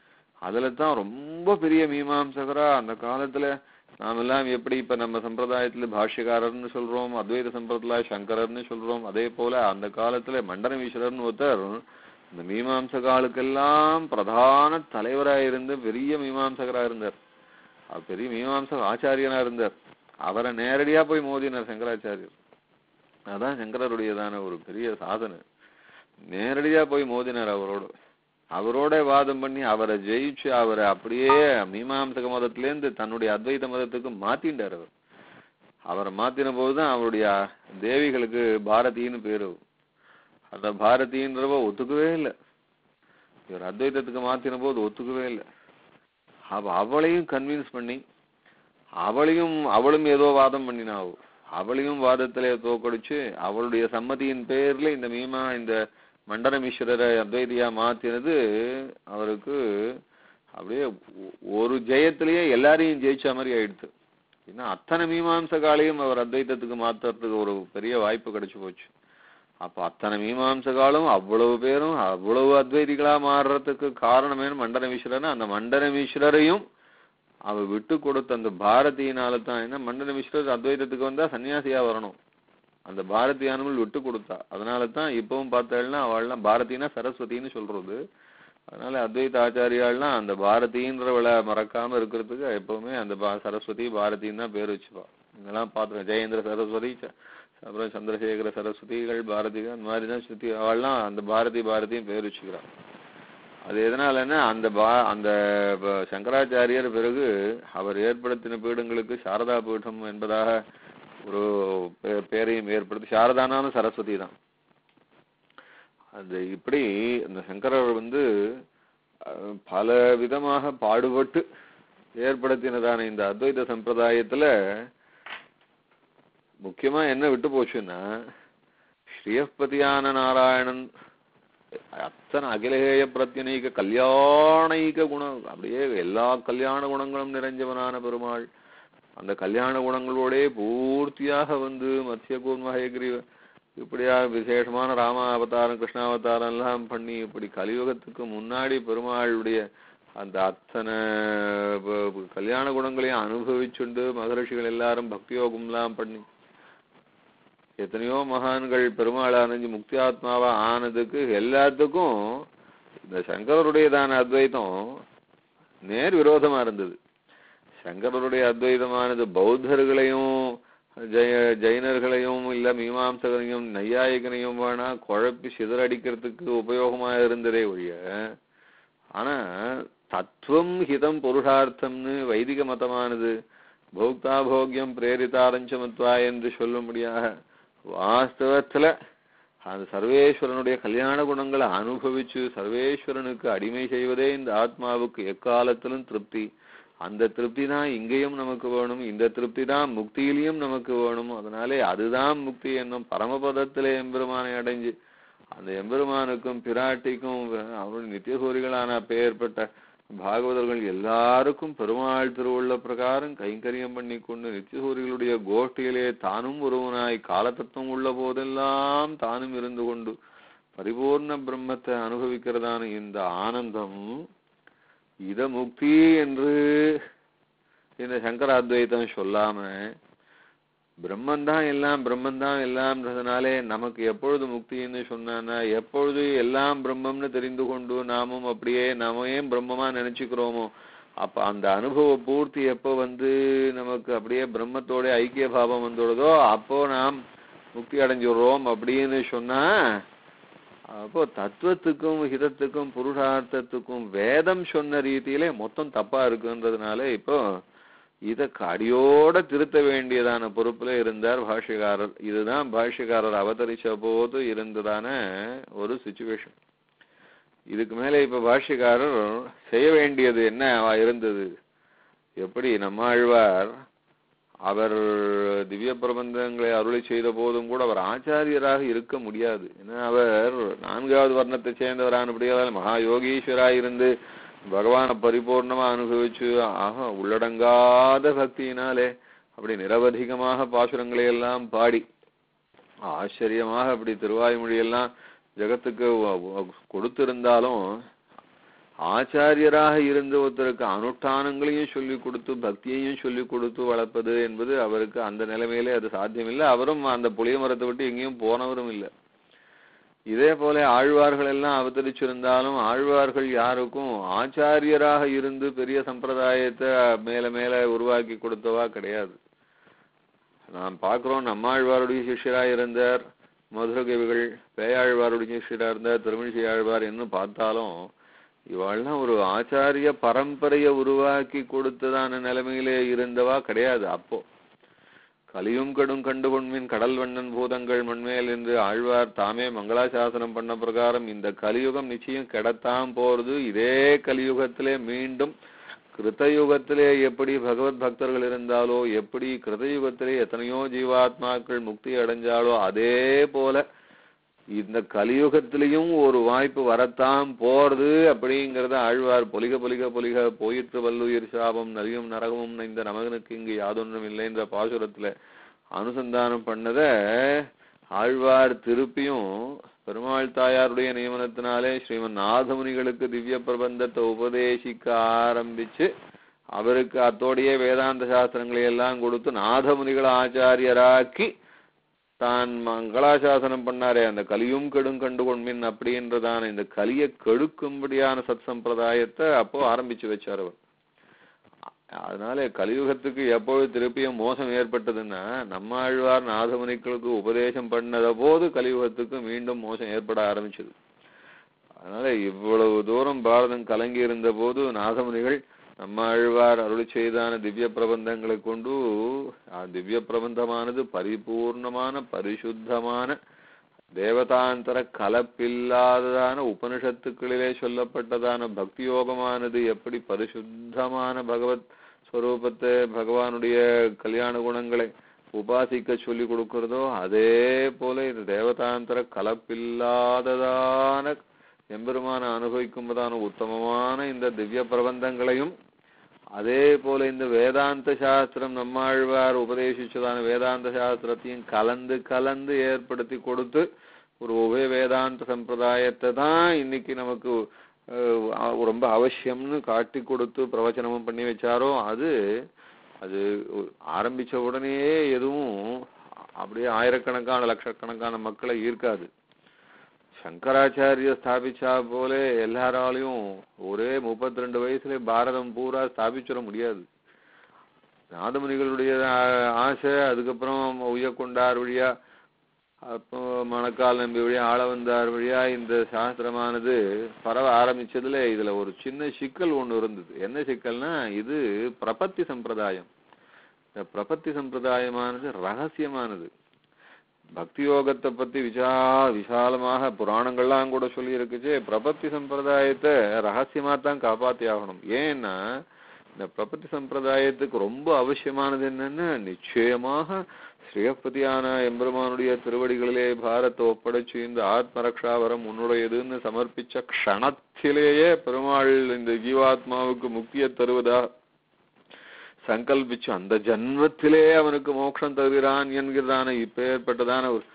C: அதுல தான் ரொம்ப பெரிய மீமாம்சகரா அந்த காலத்துல நாமெல்லாம் எப்படி இப்ப நம்ம சம்பிரதாயத்துல பாஷ்யக்காரர்னு சொல்றோம் அத்வைத சம்பிரதாய சங்கரர்னு சொல்றோம் அதே போல அந்த காலத்துல மண்டனமீஸ்வரர்னு ஒருத்தர் இந்த மீமாம்ச காலுக்கெல்லாம் பிரதான தலைவரா இருந்து பெரிய மீமாம்சகரா இருந்தார் அவர் பெரிய மீமாம்ச ஆச்சாரியனா இருந்தார் அவரை நேரடியா போய் மோதினார் சங்கராச்சாரியர் அதான் சங்கரருடையதான ஒரு பெரிய சாதனை நேரடியா போய் மோதினார் அவரோட அவரோட வாதம் பண்ணி அவரை ஜெயிச்சு அவரை அப்படியே மீமாம்சக மதத்திலேருந்து தன்னுடைய அத்வைத மதத்துக்கு மாத்திண்டார் அவர் அவரை மாத்தின போதுதான் அவருடைய தேவிகளுக்கு பாரதின்னு பேரு அந்த பாரதின்றவ ஒத்துக்கவே இல்லை இவர் அத்வைதத்துக்கு மாத்தின போது ஒத்துக்கவே இல்லை அவ அவளையும் கன்வின்ஸ் பண்ணி அவளையும் அவளும் ஏதோ வாதம் பண்ணினாவோ அவளையும் வாதத்திலே தோக்கடிச்சு அவளுடைய சம்மதியின் பேர்ல இந்த மீமா இந்த மண்டனமீஸ்வரரை அத்வைதியா மாத்தினது அவருக்கு அப்படியே ஒ- ஒரு ஜெயத்திலேயே எல்லாரையும் ஜெயிச்ச மாதிரி ஆயிடுச்சு ஏன்னா அத்தனை மீமாம்ச காலையும் அவர் அத்வைத்தத்துக்கு மாத்துறதுக்கு ஒரு பெரிய வாய்ப்பு கிடைச்சு போச்சு அப்ப அத்தனை மீமாம்ச காலம் அவ்வளவு பேரும் அவ்வளவு அத்வைதிகளா மாறுறதுக்கு காரணமே மண்டனமீஸ்வரன் அந்த மண்டனமீஸ்வரரையும் அவ விட்டு கொடுத்த அந்த பாரதியினால தான் ஏன்னா மண்டனமீஸ்வரர் அத்வைதத்துக்கு வந்தா சன்னியாசியா வரணும் அந்த பாரதியானவள் விட்டு கொடுத்தா அதனால தான் இப்பவும் பார்த்தாள்னா அவள்லாம் பாரதினா சரஸ்வதின்னு சொல்றது அதனால அத்வைத ஆச்சாரியாள்லாம் அந்த பாரதின்றவளை மறக்காம இருக்கிறதுக்கு எப்பவுமே அந்த பா- சரஸ்வதி பாரதின்னு தான் பேர் வச்சுப்பா இதெல்லாம் பார்த்துருக்கேன் ஜெயேந்திர சரஸ்வதி ச- அப்புறம் சந்திரசேகர சரஸ்வதிகள் பாரதிகள் அந்த மாதிரி தான் சுத்தி அவள்லாம் அந்த பாரதி பாரதியும் பேர் வச்சுக்கிறான் அது எதனாலன்னா அந்த பா அந்த ப- சங்கராச்சாரியர் பிறகு அவர் ஏற்படுத்தின பீடங்களுக்கு சாரதா பீடம் என்பதாக ஒரு பே- பேரையும் ஏற்படுத்தி சாரதானாலும் சரஸ்வதி தான் அது இப்படி இந்த சங்கரர் வந்து அஹ், பல விதமாக பாடுபட்டு ஏற்படுத்தினதான இந்த அத்வைத சம்பிரதாயத்துல முக்கியமா என்ன விட்டு போச்சுன்னா ஸ்ரீயப்பதியான நாராயணன் அத்தனை அகிலேய பிரத்யநீக கல்யாணைக குணம் அப்படியே எல்லா கல்யாண குணங்களும் நிறைஞ்சவனான பெருமாள் அந்த கல்யாண குணங்களோடே பூர்த்தியாக வந்து மத்திய கூர்ம ஹயக்ரீவ இப்படியா விசேஷமான ராம அவதாரம் கிருஷ்ணாவதாரம் எல்லாம் பண்ணி இப்படி கலியுகத்துக்கு முன்னாடி பெருமாளுடைய அந்த அத்தனை ப- ப- கல்யாண குணங்களையும் அனுபவிச்சுண்டு மகரிஷிகள் எல்லாரும் பக்தி யோகம்லாம் பண்ணி எத்தனையோ மகான்கள் பெருமாள் அணைஞ்சு முக்தி ஆத்மாவா ஆனதுக்கு எல்லாத்துக்கும் இந்த சங்கரருடையதான அத்வைதம் நேர் விரோதமா இருந்தது சங்கரருடைய அத்வைதமானது பௌத்தர்களையும் ஜெய ஜெயினர்களையும் இல்ல மீமாம்சகரையும் நையாயிகனையும் வேணா குழப்பி சிதறடிக்கிறதுக்கு உபயோகமா இருந்ததே ஒழிய ஆனா தத்துவம் ஹிதம் புருஷார்த்தம்னு வைதிக மதமானது போக்தா போக்யம் பிரேரிதாரஞ்சமத்வா என்று சொல்லும்படியாக வாஸ்தவத்துல அந்த சர்வேஸ்வரனுடைய கல்யாண குணங்களை அனுபவிச்சு சர்வேஸ்வரனுக்கு அடிமை செய்வதே இந்த ஆத்மாவுக்கு எக்காலத்திலும் திருப்தி அந்த திருப்தி தான் இங்கேயும் நமக்கு வேணும் இந்த திருப்தி தான் முக்தியிலையும் நமக்கு வேணும் அதனாலே அதுதான் முக்தி என்னும் பரமபதத்திலே எம்பெருமானை அடைஞ்சு அந்த எம்பெருமானுக்கும் பிராட்டிக்கும் அவருடைய நித்தியசூரிகளான அப்பேற்பட்ட பாகவதர்கள் எல்லாருக்கும் பெருமாள் திருவுள்ள பிரகாரம் கைங்கரியம் பண்ணி கொண்டு நித்தியசூரிகளுடைய கோஷ்டியிலே தானும் ஒருவனாய் காலதத்துவம் உள்ள போதெல்லாம் தானும் இருந்து கொண்டு பரிபூர்ண பிரம்மத்தை அனுபவிக்கிறதான இந்த ஆனந்தம் இத முக்தி என்று இந்த சங்கர அத்வைதம் சொல்லாம பிரம்மந்தான் எல்லாம் பிரம்மந்தான் எல்லாம்ன்றதுனாலே நமக்கு எப்பொழுது முக்தின்னு சொன்னான்னா எப்பொழுது எல்லாம் பிரம்மம்னு தெரிந்து கொண்டு நாமும் அப்படியே நாமே பிரம்மமா நினைச்சுக்கிறோமோ அப்ப அந்த அனுபவ பூர்த்தி எப்போ வந்து நமக்கு அப்படியே பிரம்மத்தோட ஐக்கிய பாவம் வந்துடுதோ அப்போ நாம் முக்தி அடைஞ்சுடுறோம் அப்படின்னு சொன்னா அப்போ தத்துவத்துக்கும் ஹிதத்துக்கும் புருஷார்த்தத்துக்கும் வேதம் சொன்ன ரீதியிலே மொத்தம் தப்பா இருக்குன்றதுனால இப்போ இத அடியோட திருத்த வேண்டியதான பொறுப்புல இருந்தார் பாஷ்யக்காரர் இதுதான் பாஷ்யக்காரர் அவதரிச்ச போது இருந்ததான ஒரு சுச்சுவேஷன் இதுக்கு மேல இப்ப பாஷ்யக்காரர் செய்ய வேண்டியது என்ன இருந்தது எப்படி நம்மாழ்வார் அவர் திவ்ய பிரபந்தங்களை அருளி செய்த போதும் கூட அவர் ஆச்சாரியராக இருக்க முடியாது ஏன்னா அவர் நான்காவது வர்ணத்தை சேர்ந்தவரானபடியால் மகா யோகீஸ்வராக இருந்து பகவானை பரிபூர்ணமா அனுபவிச்சு ஆஹா உள்ளடங்காத பக்தியினாலே அப்படி நிரவதிகமாக பாசுரங்களை எல்லாம் பாடி ஆச்சரியமாக அப்படி திருவாய்மொழியெல்லாம் ஜெகத்துக்கு வ- வ- கொடுத்திருந்தாலும் ஆச்சாரியராக இருந்து ஒருத்தருக்கு அனுஷ்டானங்களையும் சொல்லி கொடுத்து பக்தியையும் சொல்லி கொடுத்து வளர்ப்பது என்பது அவருக்கு அந்த நிலைமையிலே அது சாத்தியமில்லை அவரும் அந்த புளிய மரத்தை விட்டு எங்கேயும் போனவரும் இல்லை இதே போல ஆழ்வார்கள் எல்லாம் அவதரிச்சிருந்தாலும் ஆழ்வார்கள் யாருக்கும் ஆச்சாரியராக இருந்து பெரிய சம்பிரதாயத்தை மேல மேல உருவாக்கி கொடுத்தவா கிடையாது நாம் பார்க்கிறோம் நம்மாழ்வாருடைய சிஷ்யரா இருந்தார் மதுரகவிகள் பேயாழ்வாருடைய சிஷ்யரா இருந்தார் திருமிழிசை ஆழ்வார் என்று பார்த்தாலும் இவாள்லாம் ஒரு ஆச்சாரிய பரம்பரையை உருவாக்கி கொடுத்ததான நிலைமையிலே இருந்தவா கிடையாது அப்போ கலியும் கடும் கண்டு கொண்மின் கடல் வண்ணன் பூதங்கள் மண்மேல் என்று ஆழ்வார் தாமே மங்களாசாசனம் பண்ண பிரகாரம் இந்த கலியுகம் நிச்சயம் கெடத்தான் போறது இதே கலியுகத்திலே மீண்டும் கிருத்தயுகத்திலே எப்படி பகவத் பக்தர்கள் இருந்தாலோ எப்படி கிருதயுகத்திலே எத்தனையோ ஜீவாத்மாக்கள் முக்தி அடைஞ்சாலோ அதே போல இந்த கலியுகத்திலையும் ஒரு வாய்ப்பு வரத்தான் போறது அப்படிங்கறத ஆழ்வார் பொலிக பொலிக பொலிக போயிற்று வல்லுயிர் சாபம் நலியும் நரகமும் இந்த நமகனுக்கு இங்கு யாதொன்றும் இல்லைன்ற பாசுரத்துல அனுசந்தானம் பண்ணத ஆழ்வார் திருப்பியும் பெருமாள் தாயாருடைய நியமனத்தினாலே ஸ்ரீமன் நாதமுனிகளுக்கு திவ்ய பிரபந்தத்தை உபதேசிக்க ஆரம்பிச்சு அவருக்கு அத்தோடையே வேதாந்த சாஸ்திரங்களை எல்லாம் கொடுத்து நாதமுனிகளை ஆச்சாரியராக்கி தான் மங்களாசாசனம் பண்ணாரே அந்த கலியும் கெடும் கண்டு கொண்மின் அப்படின்றதான இந்த கலியை கெடுக்கும்படியான சத் சம்பிரதாயத்தை அப்போ ஆரம்பிச்சு வச்சார் அவர் அதனால கலியுகத்துக்கு எப்பொழுது திருப்பியும் மோசம் ஏற்பட்டதுன்னா நம்மாழ்வார் நாதமுனிகளுக்கு உபதேசம் பண்ணத போது கலியுகத்துக்கு மீண்டும் மோசம் ஏற்பட ஆரம்பிச்சது அதனால இவ்வளவு தூரம் பாரதம் கலங்கி இருந்த போது நாதமுனிகள் நம்மாழ்வார் அருளி செய்தான திவ்ய பிரபந்தங்களை கொண்டு ஆ திவ்ய பிரபந்தமானது பரிபூர்ணமான பரிசுத்தமான தேவதாந்தர கலப்பில்லாததான உபனிஷத்துக்களிலே சொல்லப்பட்டதான பக்தி யோகமானது எப்படி பரிசுத்தமான பகவத் ஸ்வரூபத்தை பகவானுடைய கல்யாண குணங்களை உபாசிக்க சொல்லி கொடுக்கிறதோ அதே போல இது தேவதாந்தர கலப்பில்லாததான எம்பெருமான அனுபவிக்கும்பதான உத்தமமான இந்த திவ்ய பிரபந்தங்களையும் அதே போல இந்த வேதாந்த சாஸ்திரம் நம்மாழ்வார் உபதேசிச்சதான வேதாந்த சாஸ்திரத்தையும் கலந்து கலந்து ஏற்படுத்தி கொடுத்து ஒரு உபய வேதாந்த சம்பிரதாயத்தை தான் இன்னைக்கு நமக்கு அஹ், அ- ரொம்ப அவசியம்னு காட்டி கொடுத்து பிரவச்சனமும் பண்ணி வச்சாரோ அது அது ஒ- ஆரம்பிச்ச உடனேயே எதுவும் அப்படியே ஆயிரக்கணக்கான லட்சக்கணக்கான மக்களை ஈர்க்காது சங்கராச்சாரிய ஸ்தாபிச்சா போல எல்லாராலையும் ஒரே முப்பத்தி ரெண்டு வயசுல பாரதம் பூரா ஸ்தாபிச்சிட முடியாது நாதமுனிகளுடைய ஆ- ஆசை அதுக்கப்புறம் உய்யக்கொண்டார் வழியா அப்போ மணக்கால் நம்பி வழியா ஆள வந்தார் வழியா இந்த சாஸ்திரமானது பரவ ஆரம்பிச்சதுல இதுல ஒரு சின்ன சிக்கல் ஒண்ணு இருந்தது என்ன சிக்கல்னா இது பிரபத்தி சம்பிரதாயம் இந்த பிரபத்தி சம்பிரதாயமானது ரகசியமானது பக்தி யோகத்தை பத்தி விசா விசாலமாக புராணங்கள்லாம் கூட சொல்லி இருக்குச்சு பிரபத்தி சம்பிரதாயத்தை ரகசியமா தான் காப்பாத்தி ஆகணும் ஏன்னா இந்த பிரபத்தி சம்பிரதாயத்துக்கு ரொம்ப அவசியமானது என்னன்னா நிச்சயமாக ஸ்ரீயப்பதியான எம்பெருமானுடைய திருவடிகளிலே பாரத்தை ஒப்படைச்சு இந்த ஆத்மரக்ஷாவரம் உன்னுடையதுன்னு சமர்ப்பிச்ச க்ஷணத்திலேயே பெருமாள் இந்த ஜீவாத்மாவுக்கு முக்தியை தருவதா சங்கல்பிச்சு அந்த ஜன்மத்திலே அவனுக்கு மோட்சம் தருகிறான் என்கிறதான இப்பேற்பட்டதான ஒரு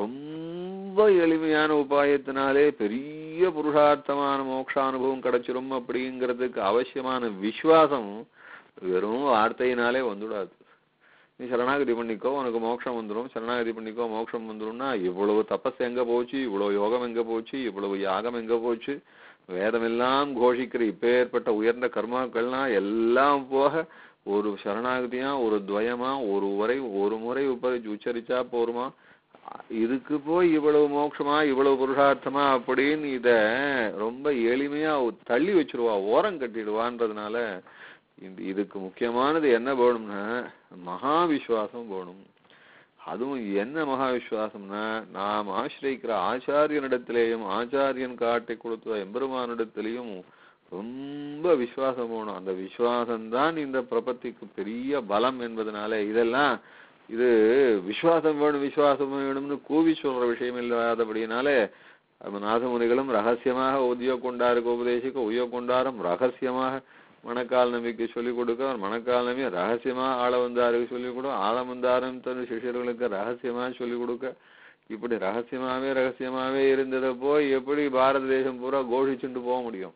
C: ரொம்ப எளிமையான உபாயத்தினாலே பெரிய புருஷார்த்தமான மோட்சானுபவம் கிடைச்சிரும் அப்படிங்கிறதுக்கு அவசியமான விசுவாசம் வெறும் வார்த்தையினாலே வந்துடாது நீ சரணாகதி பண்ணிக்கோ உனக்கு மோட்சம் வந்துடும் சரணாகதி பண்ணிக்கோ மோட்சம் வந்துடும்னா இவ்வளவு தபஸ் எங்க போச்சு இவ்வளவு யோகம் எங்க போச்சு இவ்வளவு யாகம் எங்க போச்சு வேதமெல்லாம் கோஷிக்கிற இப்பேற்பட்ட உயர்ந்த கர்மாக்கள்லாம் எல்லாம் போக ஒரு சரணாகதியா ஒரு துவயமா ஒரு உரை ஒரு முறை உப உச்சரிச்சா போருமா இதுக்கு போய் இவ்வளவு மோட்சமா இவ்வளவு புருஷார்த்தமா அப்படின்னு இத ரொம்ப எளிமையா தள்ளி வச்சிருவா ஓரம் கட்டிடுவான்றதுனால இந்த இதுக்கு முக்கியமானது என்ன வேணும்னா மகா விசுவாசம் வேணும் அதுவும் என்ன மகா விசுவாசம்னா நாம் ஆசிரியிக்கிற ஆச்சாரியனிடத்திலேயும் ஆச்சாரியன் காட்டி கொடுத்த எம்பெருமானிடத்திலேயும் ரொம்ப விசுவாசம் வேணும் அந்த விசுவாசம்தான் இந்த பிரபத்திக்கு பெரிய பலம் என்பதனால இதெல்லாம் இது விசுவாசம் வேணும் விசுவாசம் வேணும்னு கூவி சொல்ற விஷயம் இல்லாதபடினாலே நம்ம நாதமுனிகளும் ரகசியமாக உதய கொண்டாருக்கு உபதேசிக்க உய கொண்டாரும் ரகசியமாக மணக்கால் நம்பிக்கை சொல்லிக் கொடுக்க மணக்கால் நம்பி ரகசியமா ஆள வந்தாருக்கு சொல்லிக் கொடு ஆள வந்தாரும் தன் சிஷியர்களுக்கு ரகசியமா சொல்லிக் கொடுக்க இப்படி ரகசியமாவே ரகசியமாவே இருந்ததை போய் எப்படி பாரத தேசம் பூரா கோஷிச்சுட்டு போக முடியும்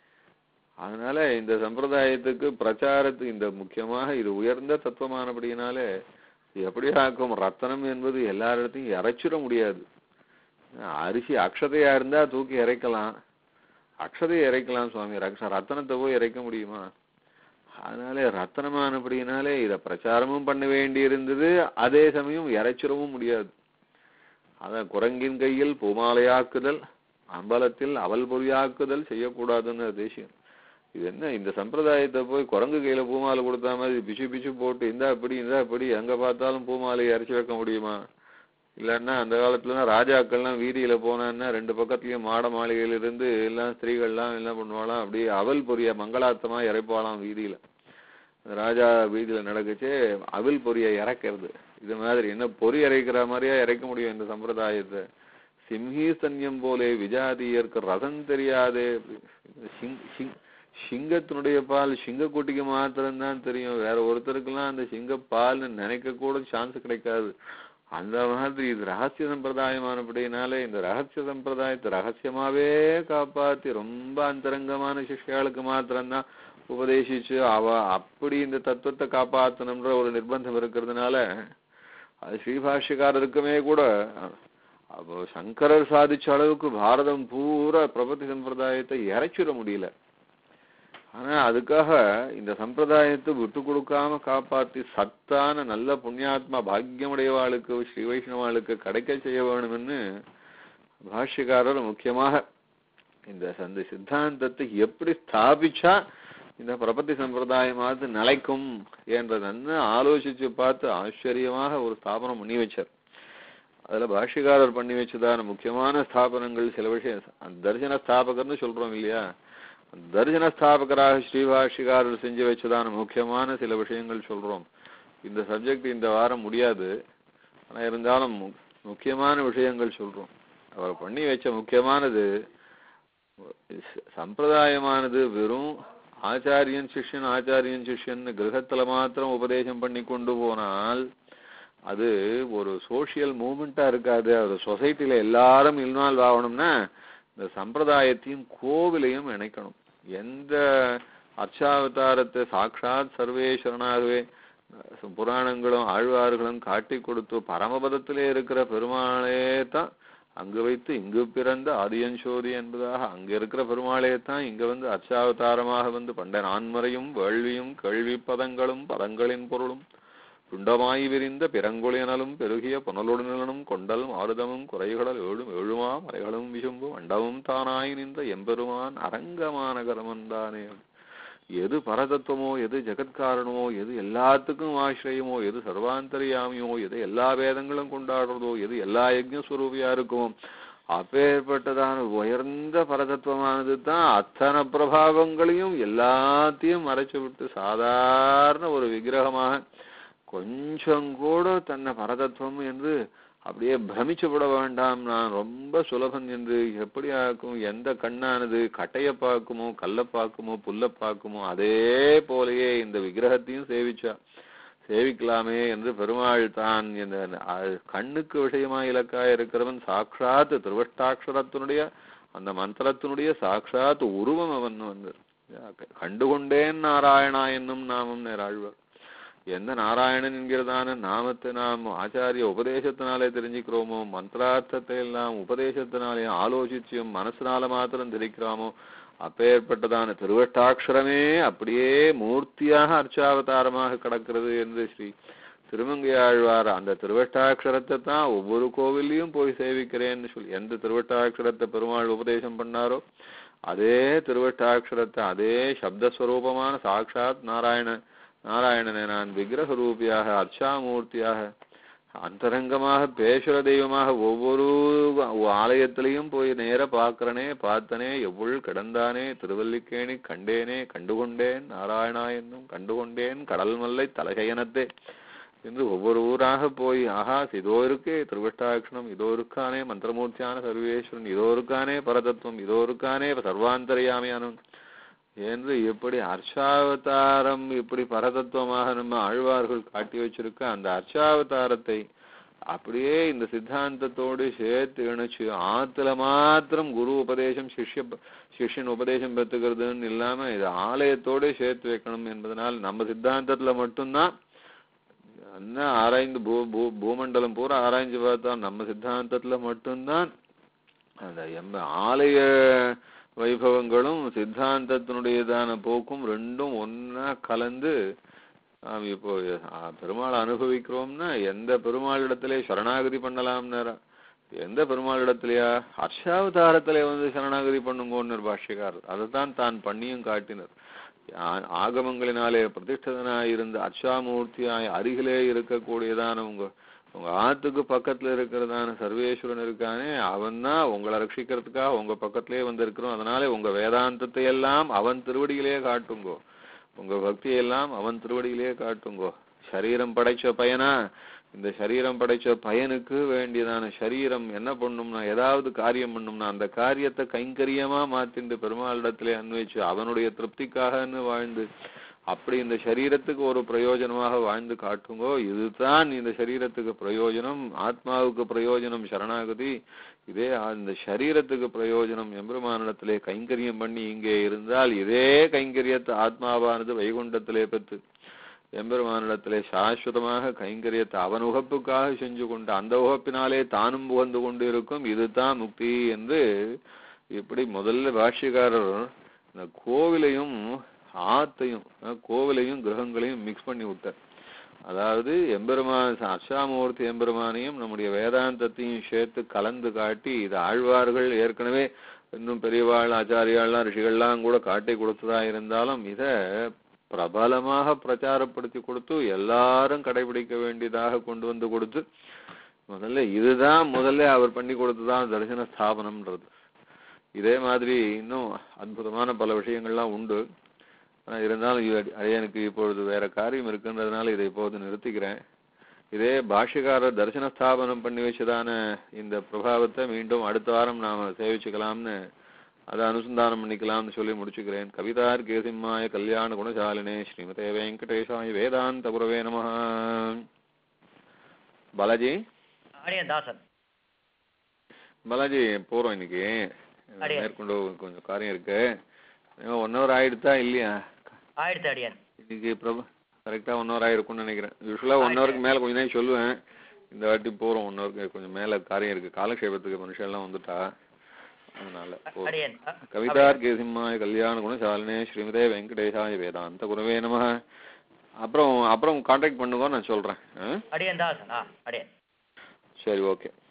C: அதனால இந்த சம்பிரதாயத்துக்கு பிரச்சாரத்துக்கு இந்த முக்கியமாக இது உயர்ந்த தத்துவமானபடியினாலே எப்படி ஆக்கும் ரத்தனம் என்பது எல்லாரிடத்தையும் இறைச்சிட முடியாது அரிசி அக்ஷதையா இருந்தா தூக்கி இறைக்கலாம் அக்ஷதையை இறைக்கலாம் சுவாமி ரக்ஷ ரத்தனத்தை போய் இறைக்க முடியுமா அதனால ரத்தனமானபடியினாலே இத பிரச்சாரமும் பண்ண வேண்டி இருந்தது அதே சமயம் இறைச்சிடவும் முடியாது அத குரங்கின் கையில் பூமாலையாக்குதல் அம்பலத்தில் அவல் பொறியாக்குதல் செய்யக்கூடாதுன்னு தேசியம் இது என்ன இந்த சம்பிரதாயத்தை போய் குரங்கு கையில பூமாலை கொடுத்தா மாதிரி பிச்சு பிச்சு போட்டு இந்தா இப்படி இந்தா இப்படி எங்க பார்த்தாலும் பூமாலையை இறைச்சி வைக்க முடியுமா இல்லைன்னா அந்த காலத்துல ராஜாக்கள்லாம் வீதியில போனான்னா ரெண்டு பக்கத்துலயும் மாட மாளிகையில இருந்து எல்லாம் ஸ்திரீகள்லாம் என்ன பண்ணுவாளாம் அப்படியே அவல் பொரிய மங்களாத்தமா இறைப்பாளாம் வீதியில ராஜா வீதியில நடக்குச்சு அவல் பொரிய இறக்கிறது இது மாதிரி என்ன பொறி இறைக்கிற மாதிரியா இறைக்க முடியும் இந்த சம்பிரதாயத்தை சிம்ஹீசன்யம் போலே விஜாதியருக்கு ரசம் தெரியாதே சிங் சிங் சிங்கத்தினுடைய பால் சிங்கக்குட்டிக்கு மாத்திரம்தான் தெரியும் வேற ஒருத்தருக்கெல்லாம் அந்த சிங்க பால்னு நினைக்க கூட சான்ஸ் கிடைக்காது அந்த மாதிரி இது ரகசிய சம்பிரதாயமானபடினாலே இந்த ரகசிய சம்பிரதாயத்தை ரகசியமாவே காப்பாத்தி ரொம்ப அந்தரங்கமான சிஷ்யாளுக்கு மாத்திரம்தான் உபதேசிச்சு அவ அப்படி இந்த தத்துவத்தை காப்பாத்தணும்ன்ற ஒரு நிர்பந்தம் இருக்கிறதுனால அது ஸ்ரீபாஷ்யக்காரருக்குமே கூட அப்போ சங்கரர் சாதிச்ச அளவுக்கு பாரதம் பூரா பிரபத்தி சம்பிரதாயத்தை இறைச்சிட முடியல ஆனா அதுக்காக இந்த சம்பிரதாயத்தை விட்டு கொடுக்காம காப்பாத்தி சத்தான நல்ல புண்ணியாத்மா பாக்கியமுடையவாளுக்கு ஸ்ரீ வைஷ்ணவாளுக்கு கிடைக்க செய்ய வேணும்னு பாஷ்யக்காரர் முக்கியமாக இந்த சந்த சித்தாந்தத்தை எப்படி ஸ்தாபிச்சா இந்த பிரபத்தி சம்பிரதாயமாவது நிலைக்கும் என்றதன்னு ஆலோசிச்சு பார்த்து ஆச்சரியமாக ஒரு ஸ்தாபனம் பண்ணி வச்சார் அதுல பாஷ்யக்காரர் பண்ணி வச்சதான முக்கியமான ஸ்தாபனங்கள் சில விஷயம் தர்சன ஸ்தாபகர்னு சொல்றோம் இல்லையா தரிசன ஸ்தாபகராக ஸ்ரீபாஷிகாரர் செஞ்சு வச்சதான முக்கியமான சில விஷயங்கள் சொல்றோம் இந்த சப்ஜெக்ட் இந்த வாரம் முடியாது ஆனா இருந்தாலும் முக்கியமான விஷயங்கள் சொல்றோம் அவர் பண்ணி வச்ச முக்கியமானது சம்பிரதாயமானது வெறும் ஆச்சாரியன் சிஷ்யன் ஆச்சாரியன் சிஷ்யன் கிரகத்துல மாத்திரம் உபதேசம் பண்ணி கொண்டு போனால் அது ஒரு சோஷியல் மூமெண்டா இருக்காது அது சொசைட்டில எல்லாரும் இன்வால்வ் ஆகணும்னா இந்த சம்பிரதாயத்தையும் கோவிலையும் இணைக்கணும் எந்த அர்ச்சாவதாரத்தை சாட்சாத் சர்வேஸ்வரனாகவே அஹ், புராணங்களும் ஆழ்வார்களும் காட்டி கொடுத்து பரமபதத்திலே இருக்கிற பெருமாளே தான் அங்கு வைத்து இங்கு பிறந்த ஆதியஞ்சோதி என்பதாக அங்க இருக்கிற பெருமாளே தான் இங்க வந்து அர்ச்சாவதாரமாக வந்து பண்ட நான்மறையும் வேள்வியும் கேள்வி பதங்களும் பதங்களின் பொருளும் துண்டமாய் விரிந்த பிறங்குளியனலும் பெருகிய புனலுடனும் கொண்டல் மாருதமும் குறைகடல் ஏழும் ஏழுமா மலைகளும் விசும்பும் அண்டமும் தானாய் நின்ற எம்பெருமான் அரங்கமான கரமந்தானே எது பரதத்துவமோ எது ஜெகத்காரணமோ எது எல்லாத்துக்கும் ஆசிரியமோ எது சர்வாந்தரியாமியோ எது எல்லா வேதங்களும் கொண்டாடுறதோ எது எல்லா யஜ்ஞஸ்வரூபியா இருக்குமோ அப்பேற்பட்டதான உயர்ந்த பரதத்துவமானது தான் அத்தனை பிரபாவங்களையும் எல்லாத்தையும் மறைச்சு விட்டு சாதாரண ஒரு விக்கிரகமாக கொஞ்சம் கூட தன்னை பரதத்துவம் என்று அப்படியே பிரமிச்சு விட வேண்டாம் நான் ரொம்ப சுலபன் என்று எப்படி ஆக்கும் எந்த கண்ணானது கட்டைய பார்க்குமோ கல்ல பார்க்குமோ புல்ல பார்க்குமோ அதே போலயே இந்த விக்கிரகத்தையும் சேவிச்சா சேவிக்கலாமே என்று பெருமாள் தான் இந்த அஹ், கண்ணுக்கு விஷயமா இலக்கா இருக்கிறவன் சாட்சாத் திருவஷ்டாட்சரத்தினுடைய அந்த மந்திரத்தினுடைய சாட்சாத் உருவம் அவன் வந்து கண்டுகொண்டேன் நாராயணா என்னும் நாமம் நேராழ்வார் எந்த நாராயணன் என்கிறதான நாமத்தை நாம் ஆச்சாரிய உபதேசத்தினாலே தெரிஞ்சுக்கிறோமோ மந்திரார்த்தத்தை எல்லாம் உபதேசத்தினாலே ஆலோசிச்சும் மனசினால மாத்திரம் தெரிக்கிறோமோ அப்பேற்பட்டதான திருவட்டாட்சரமே அப்படியே மூர்த்தியாக அர்ச்சாவதாரமாக கிடக்கிறது என்று ஸ்ரீ திருமங்கையாழ்வார் அந்த திருவட்டாட்சரத்தை தான் ஒவ்வொரு கோவில்லையும் போய் சேவிக்கிறேன்னு சொல்லி எந்த திருவட்டாட்சரத்தை பெருமாள் உபதேசம் பண்ணாரோ அதே திருவட்டாட்சரத்தை அதே சப்தஸ்வரூபமான சாட்சாத் நாராயண நாராயணனை நான் விக்கிரக ரூபியாக அர்ச்சாமூர்த்தியாக அந்தரங்கமாக பேசுற தெய்வமாக ஒவ்வொரு ஆலயத்திலையும் போய் நேர பார்க்கறனே பார்த்தனே எவ்வளவு கிடந்தானே திருவல்லிக்கேணி கண்டேனே கண்டுகொண்டேன் நாராயணா என்னும் கண்டுகொண்டேன் கடல் மல்லை தலகையனத்தே என்று ஒவ்வொரு ஊராக போய் ஆஹா இதோ இருக்கே திருவஷ்டாட்சணம் இதோ இருக்கானே மந்திரமூர்த்தியான சர்வேஸ்வரன் இதோ இருக்கானே பரதத்துவம் இதோ இருக்கானே சர்வாந்தரியாமியானவன் என்று எப்படி அர்ச்சாவதாரம் இப்படி பரதத்துவமாக நம்ம ஆழ்வார்கள் காட்டி வச்சிருக்க அந்த அர்ச்சாவதாரத்தை அப்படியே இந்த சித்தாந்தத்தோடு சேர்த்து இணைச்சு ஆத்துல மாத்திரம் குரு உபதேசம் சிஷ்ய சிஷ்யன் உபதேசம் பெற்றுக்கிறதுன்னு இல்லாம இது ஆலயத்தோட சேர்த்து வைக்கணும் என்பதனால் நம்ம சித்தாந்தத்துல மட்டும்தான் என்ன ஆராய்ந்து பூ பூ பூமண்டலம் பூரா ஆராய்ஞ்சு பார்த்தா நம்ம சித்தாந்தத்துல மட்டும்தான் அந்த எம்ப ஆலய வைபவங்களும் சித்தாந்தத்தினுடையதான போக்கும் ரெண்டும் ஒன்னா கலந்து நாம் இப்போ ஆ, பெருமாளை அனுபவிக்கிறோம்னா எந்த பெருமாளிடத்திலே சரணாகதி பண்ணலாம்னாரா எந்த பெருமாளிடத்திலயா ஹர்ஷாவதாரத்திலே வந்து சரணாகதி பண்ணுங்கன்னு பாஷ்யக்காரர் அதைத்தான் தான் பண்ணியும் காட்டினர் ஆ- ஆகமங்களினாலே பிரதிஷ்டனாய் இருந்த அர்ச்சாமூர்த்தியாய் அருகிலே இருக்கக்கூடியதான உங்க உங்க ஆத்துக்கு பக்கத்துல இருக்கிறதான சர்வேஸ்வரன் இருக்கானே அவன் தான் உங்களை ரட்சிக்கிறதுக்காக உங்க பக்கத்திலே வந்திருக்கிறோம் அதனால உங்க வேதாந்தத்தை எல்லாம் அவன் திருவடியிலே காட்டுங்கோ உங்க பக்தியை எல்லாம் அவன் திருவடியிலே காட்டுங்கோ சரீரம் படைச்ச பையனா இந்த சரீரம் படைச்ச பையனுக்கு வேண்டியதான சரீரம் என்ன பண்ணும்னா ஏதாவது காரியம் பண்ணும்னா அந்த காரியத்தை கைங்கரியமா மாத்திண்டு பெருமாளிடத்திலே அன்வயிச்சு அவனுடைய திருப்திக்காகன்னு வாழ்ந்து அப்படி இந்த சரீரத்துக்கு ஒரு பிரயோஜனமாக வாழ்ந்து காட்டுங்கோ இதுதான் இந்த சரீரத்துக்கு பிரயோஜனம் ஆத்மாவுக்கு பிரயோஜனம் சரணாகதி இதே அந்த சரீரத்துக்கு பிரயோஜனம் எம்பெருமானிடத்திலே கைங்கரியம் பண்ணி இங்கே இருந்தால் இதே கைங்கரியத்தை ஆத்மாவானது வைகுண்டத்திலே பெற்று எம்பெருமானிடத்திலே சாஸ்வதமாக கைங்கரியத்தை அவன் உகப்புக்காக செஞ்சு கொண்டு அந்த உகப்பினாலே தானும் புகந்து கொண்டு இருக்கும் இதுதான் முக்தி என்று இப்படி முதல்ல பாஷ்யக்காரர் இந்த கோவிலையும் ஆத்தையும் அஹ், கோவிலையும் கிரகங்களையும் மிக்ஸ் பண்ணி விட்டார் அதாவது எம்பெருமான் அர்ஷாமூர்த்தி எம்பெருமானையும் நம்முடைய வேதாந்தத்தையும் சேர்த்து கலந்து காட்டி இது ஆழ்வார்கள் ஏற்கனவே இன்னும் பெரியவாள் ஆச்சாரியாள்லாம் ரிஷிகள்லாம் கூட காட்டி கொடுத்ததா இருந்தாலும் இத பிரபலமாக பிரச்சாரப்படுத்தி கொடுத்து எல்லாரும் கடைபிடிக்க வேண்டியதாக கொண்டு வந்து கொடுத்து முதல்ல இதுதான் முதல்ல அவர் பண்ணி கொடுத்ததான் தரிசன ஸ்தாபனம்ன்றது இதே மாதிரி இன்னும் அற்புதமான பல விஷயங்கள்லாம் உண்டு ஆனா இருந்தாலும் இது அது எனக்கு இப்பொழுது வேற காரியம் இருக்குன்றதுனால இதை இப்போது நிறுத்திக்கிறேன் இதே பாஷ்யக்காரர் தரிசன ஸ்தாபனம் பண்ணி வச்சதான இந்த பிரபாவத்தை மீண்டும் அடுத்த வாரம் நாம சேவிச்சுக்கலாம்னு அதை அனுசந்தானம் பண்ணிக்கலாம்னு சொல்லி முடிச்சுக்கிறேன் கவிதார் கேசிம்மாய கல்யாண குணசாலினே ஸ்ரீமதே வெங்கடேஷாய வேதாந்த குரவே நம பாலாஜி
B: அடியன் தாசன்
C: பாலாஜி போறோம் இன்னைக்கு
B: அடியே.
C: மேற்கொண்டு கொஞ்சம் காரியம் இருக்கு ஒன் ஹவர் ஆயிடுதா இல்லையா
B: ஆயிடுத்து அடியன்
C: இன்னைக்கு பிரபு கரெக்டாக ஒன் ஹவர் ஆயிருக்கும்னு நினைக்கிறேன் யூஸ்வலாக ஒன் ஹவருக்கு மேலே கொஞ்ச நேரம் சொல்லுவேன் இந்த வாட்டி போகிறோம் ஒன் ஹவருக்கு கொஞ்சம் மேலே காரியம் இருக்கு காலக்ஷேபத்துக்கு மனுஷன்லாம் வந்துட்டா அதனால போறோம்.
B: அடியன்
C: கவிதார் கேசிம்மாய கல்யாண குணசாலினே ஸ்ரீமதே வெங்கடேஷாய வேதாந்த குருவே நம அப்புறம் அப்புறம் காண்டாக்ட் பண்ணுங்க நான் சொல்றேன் ஆ?
B: அடியன் தாசன் ஆ அடியன்
C: சரி ஓகே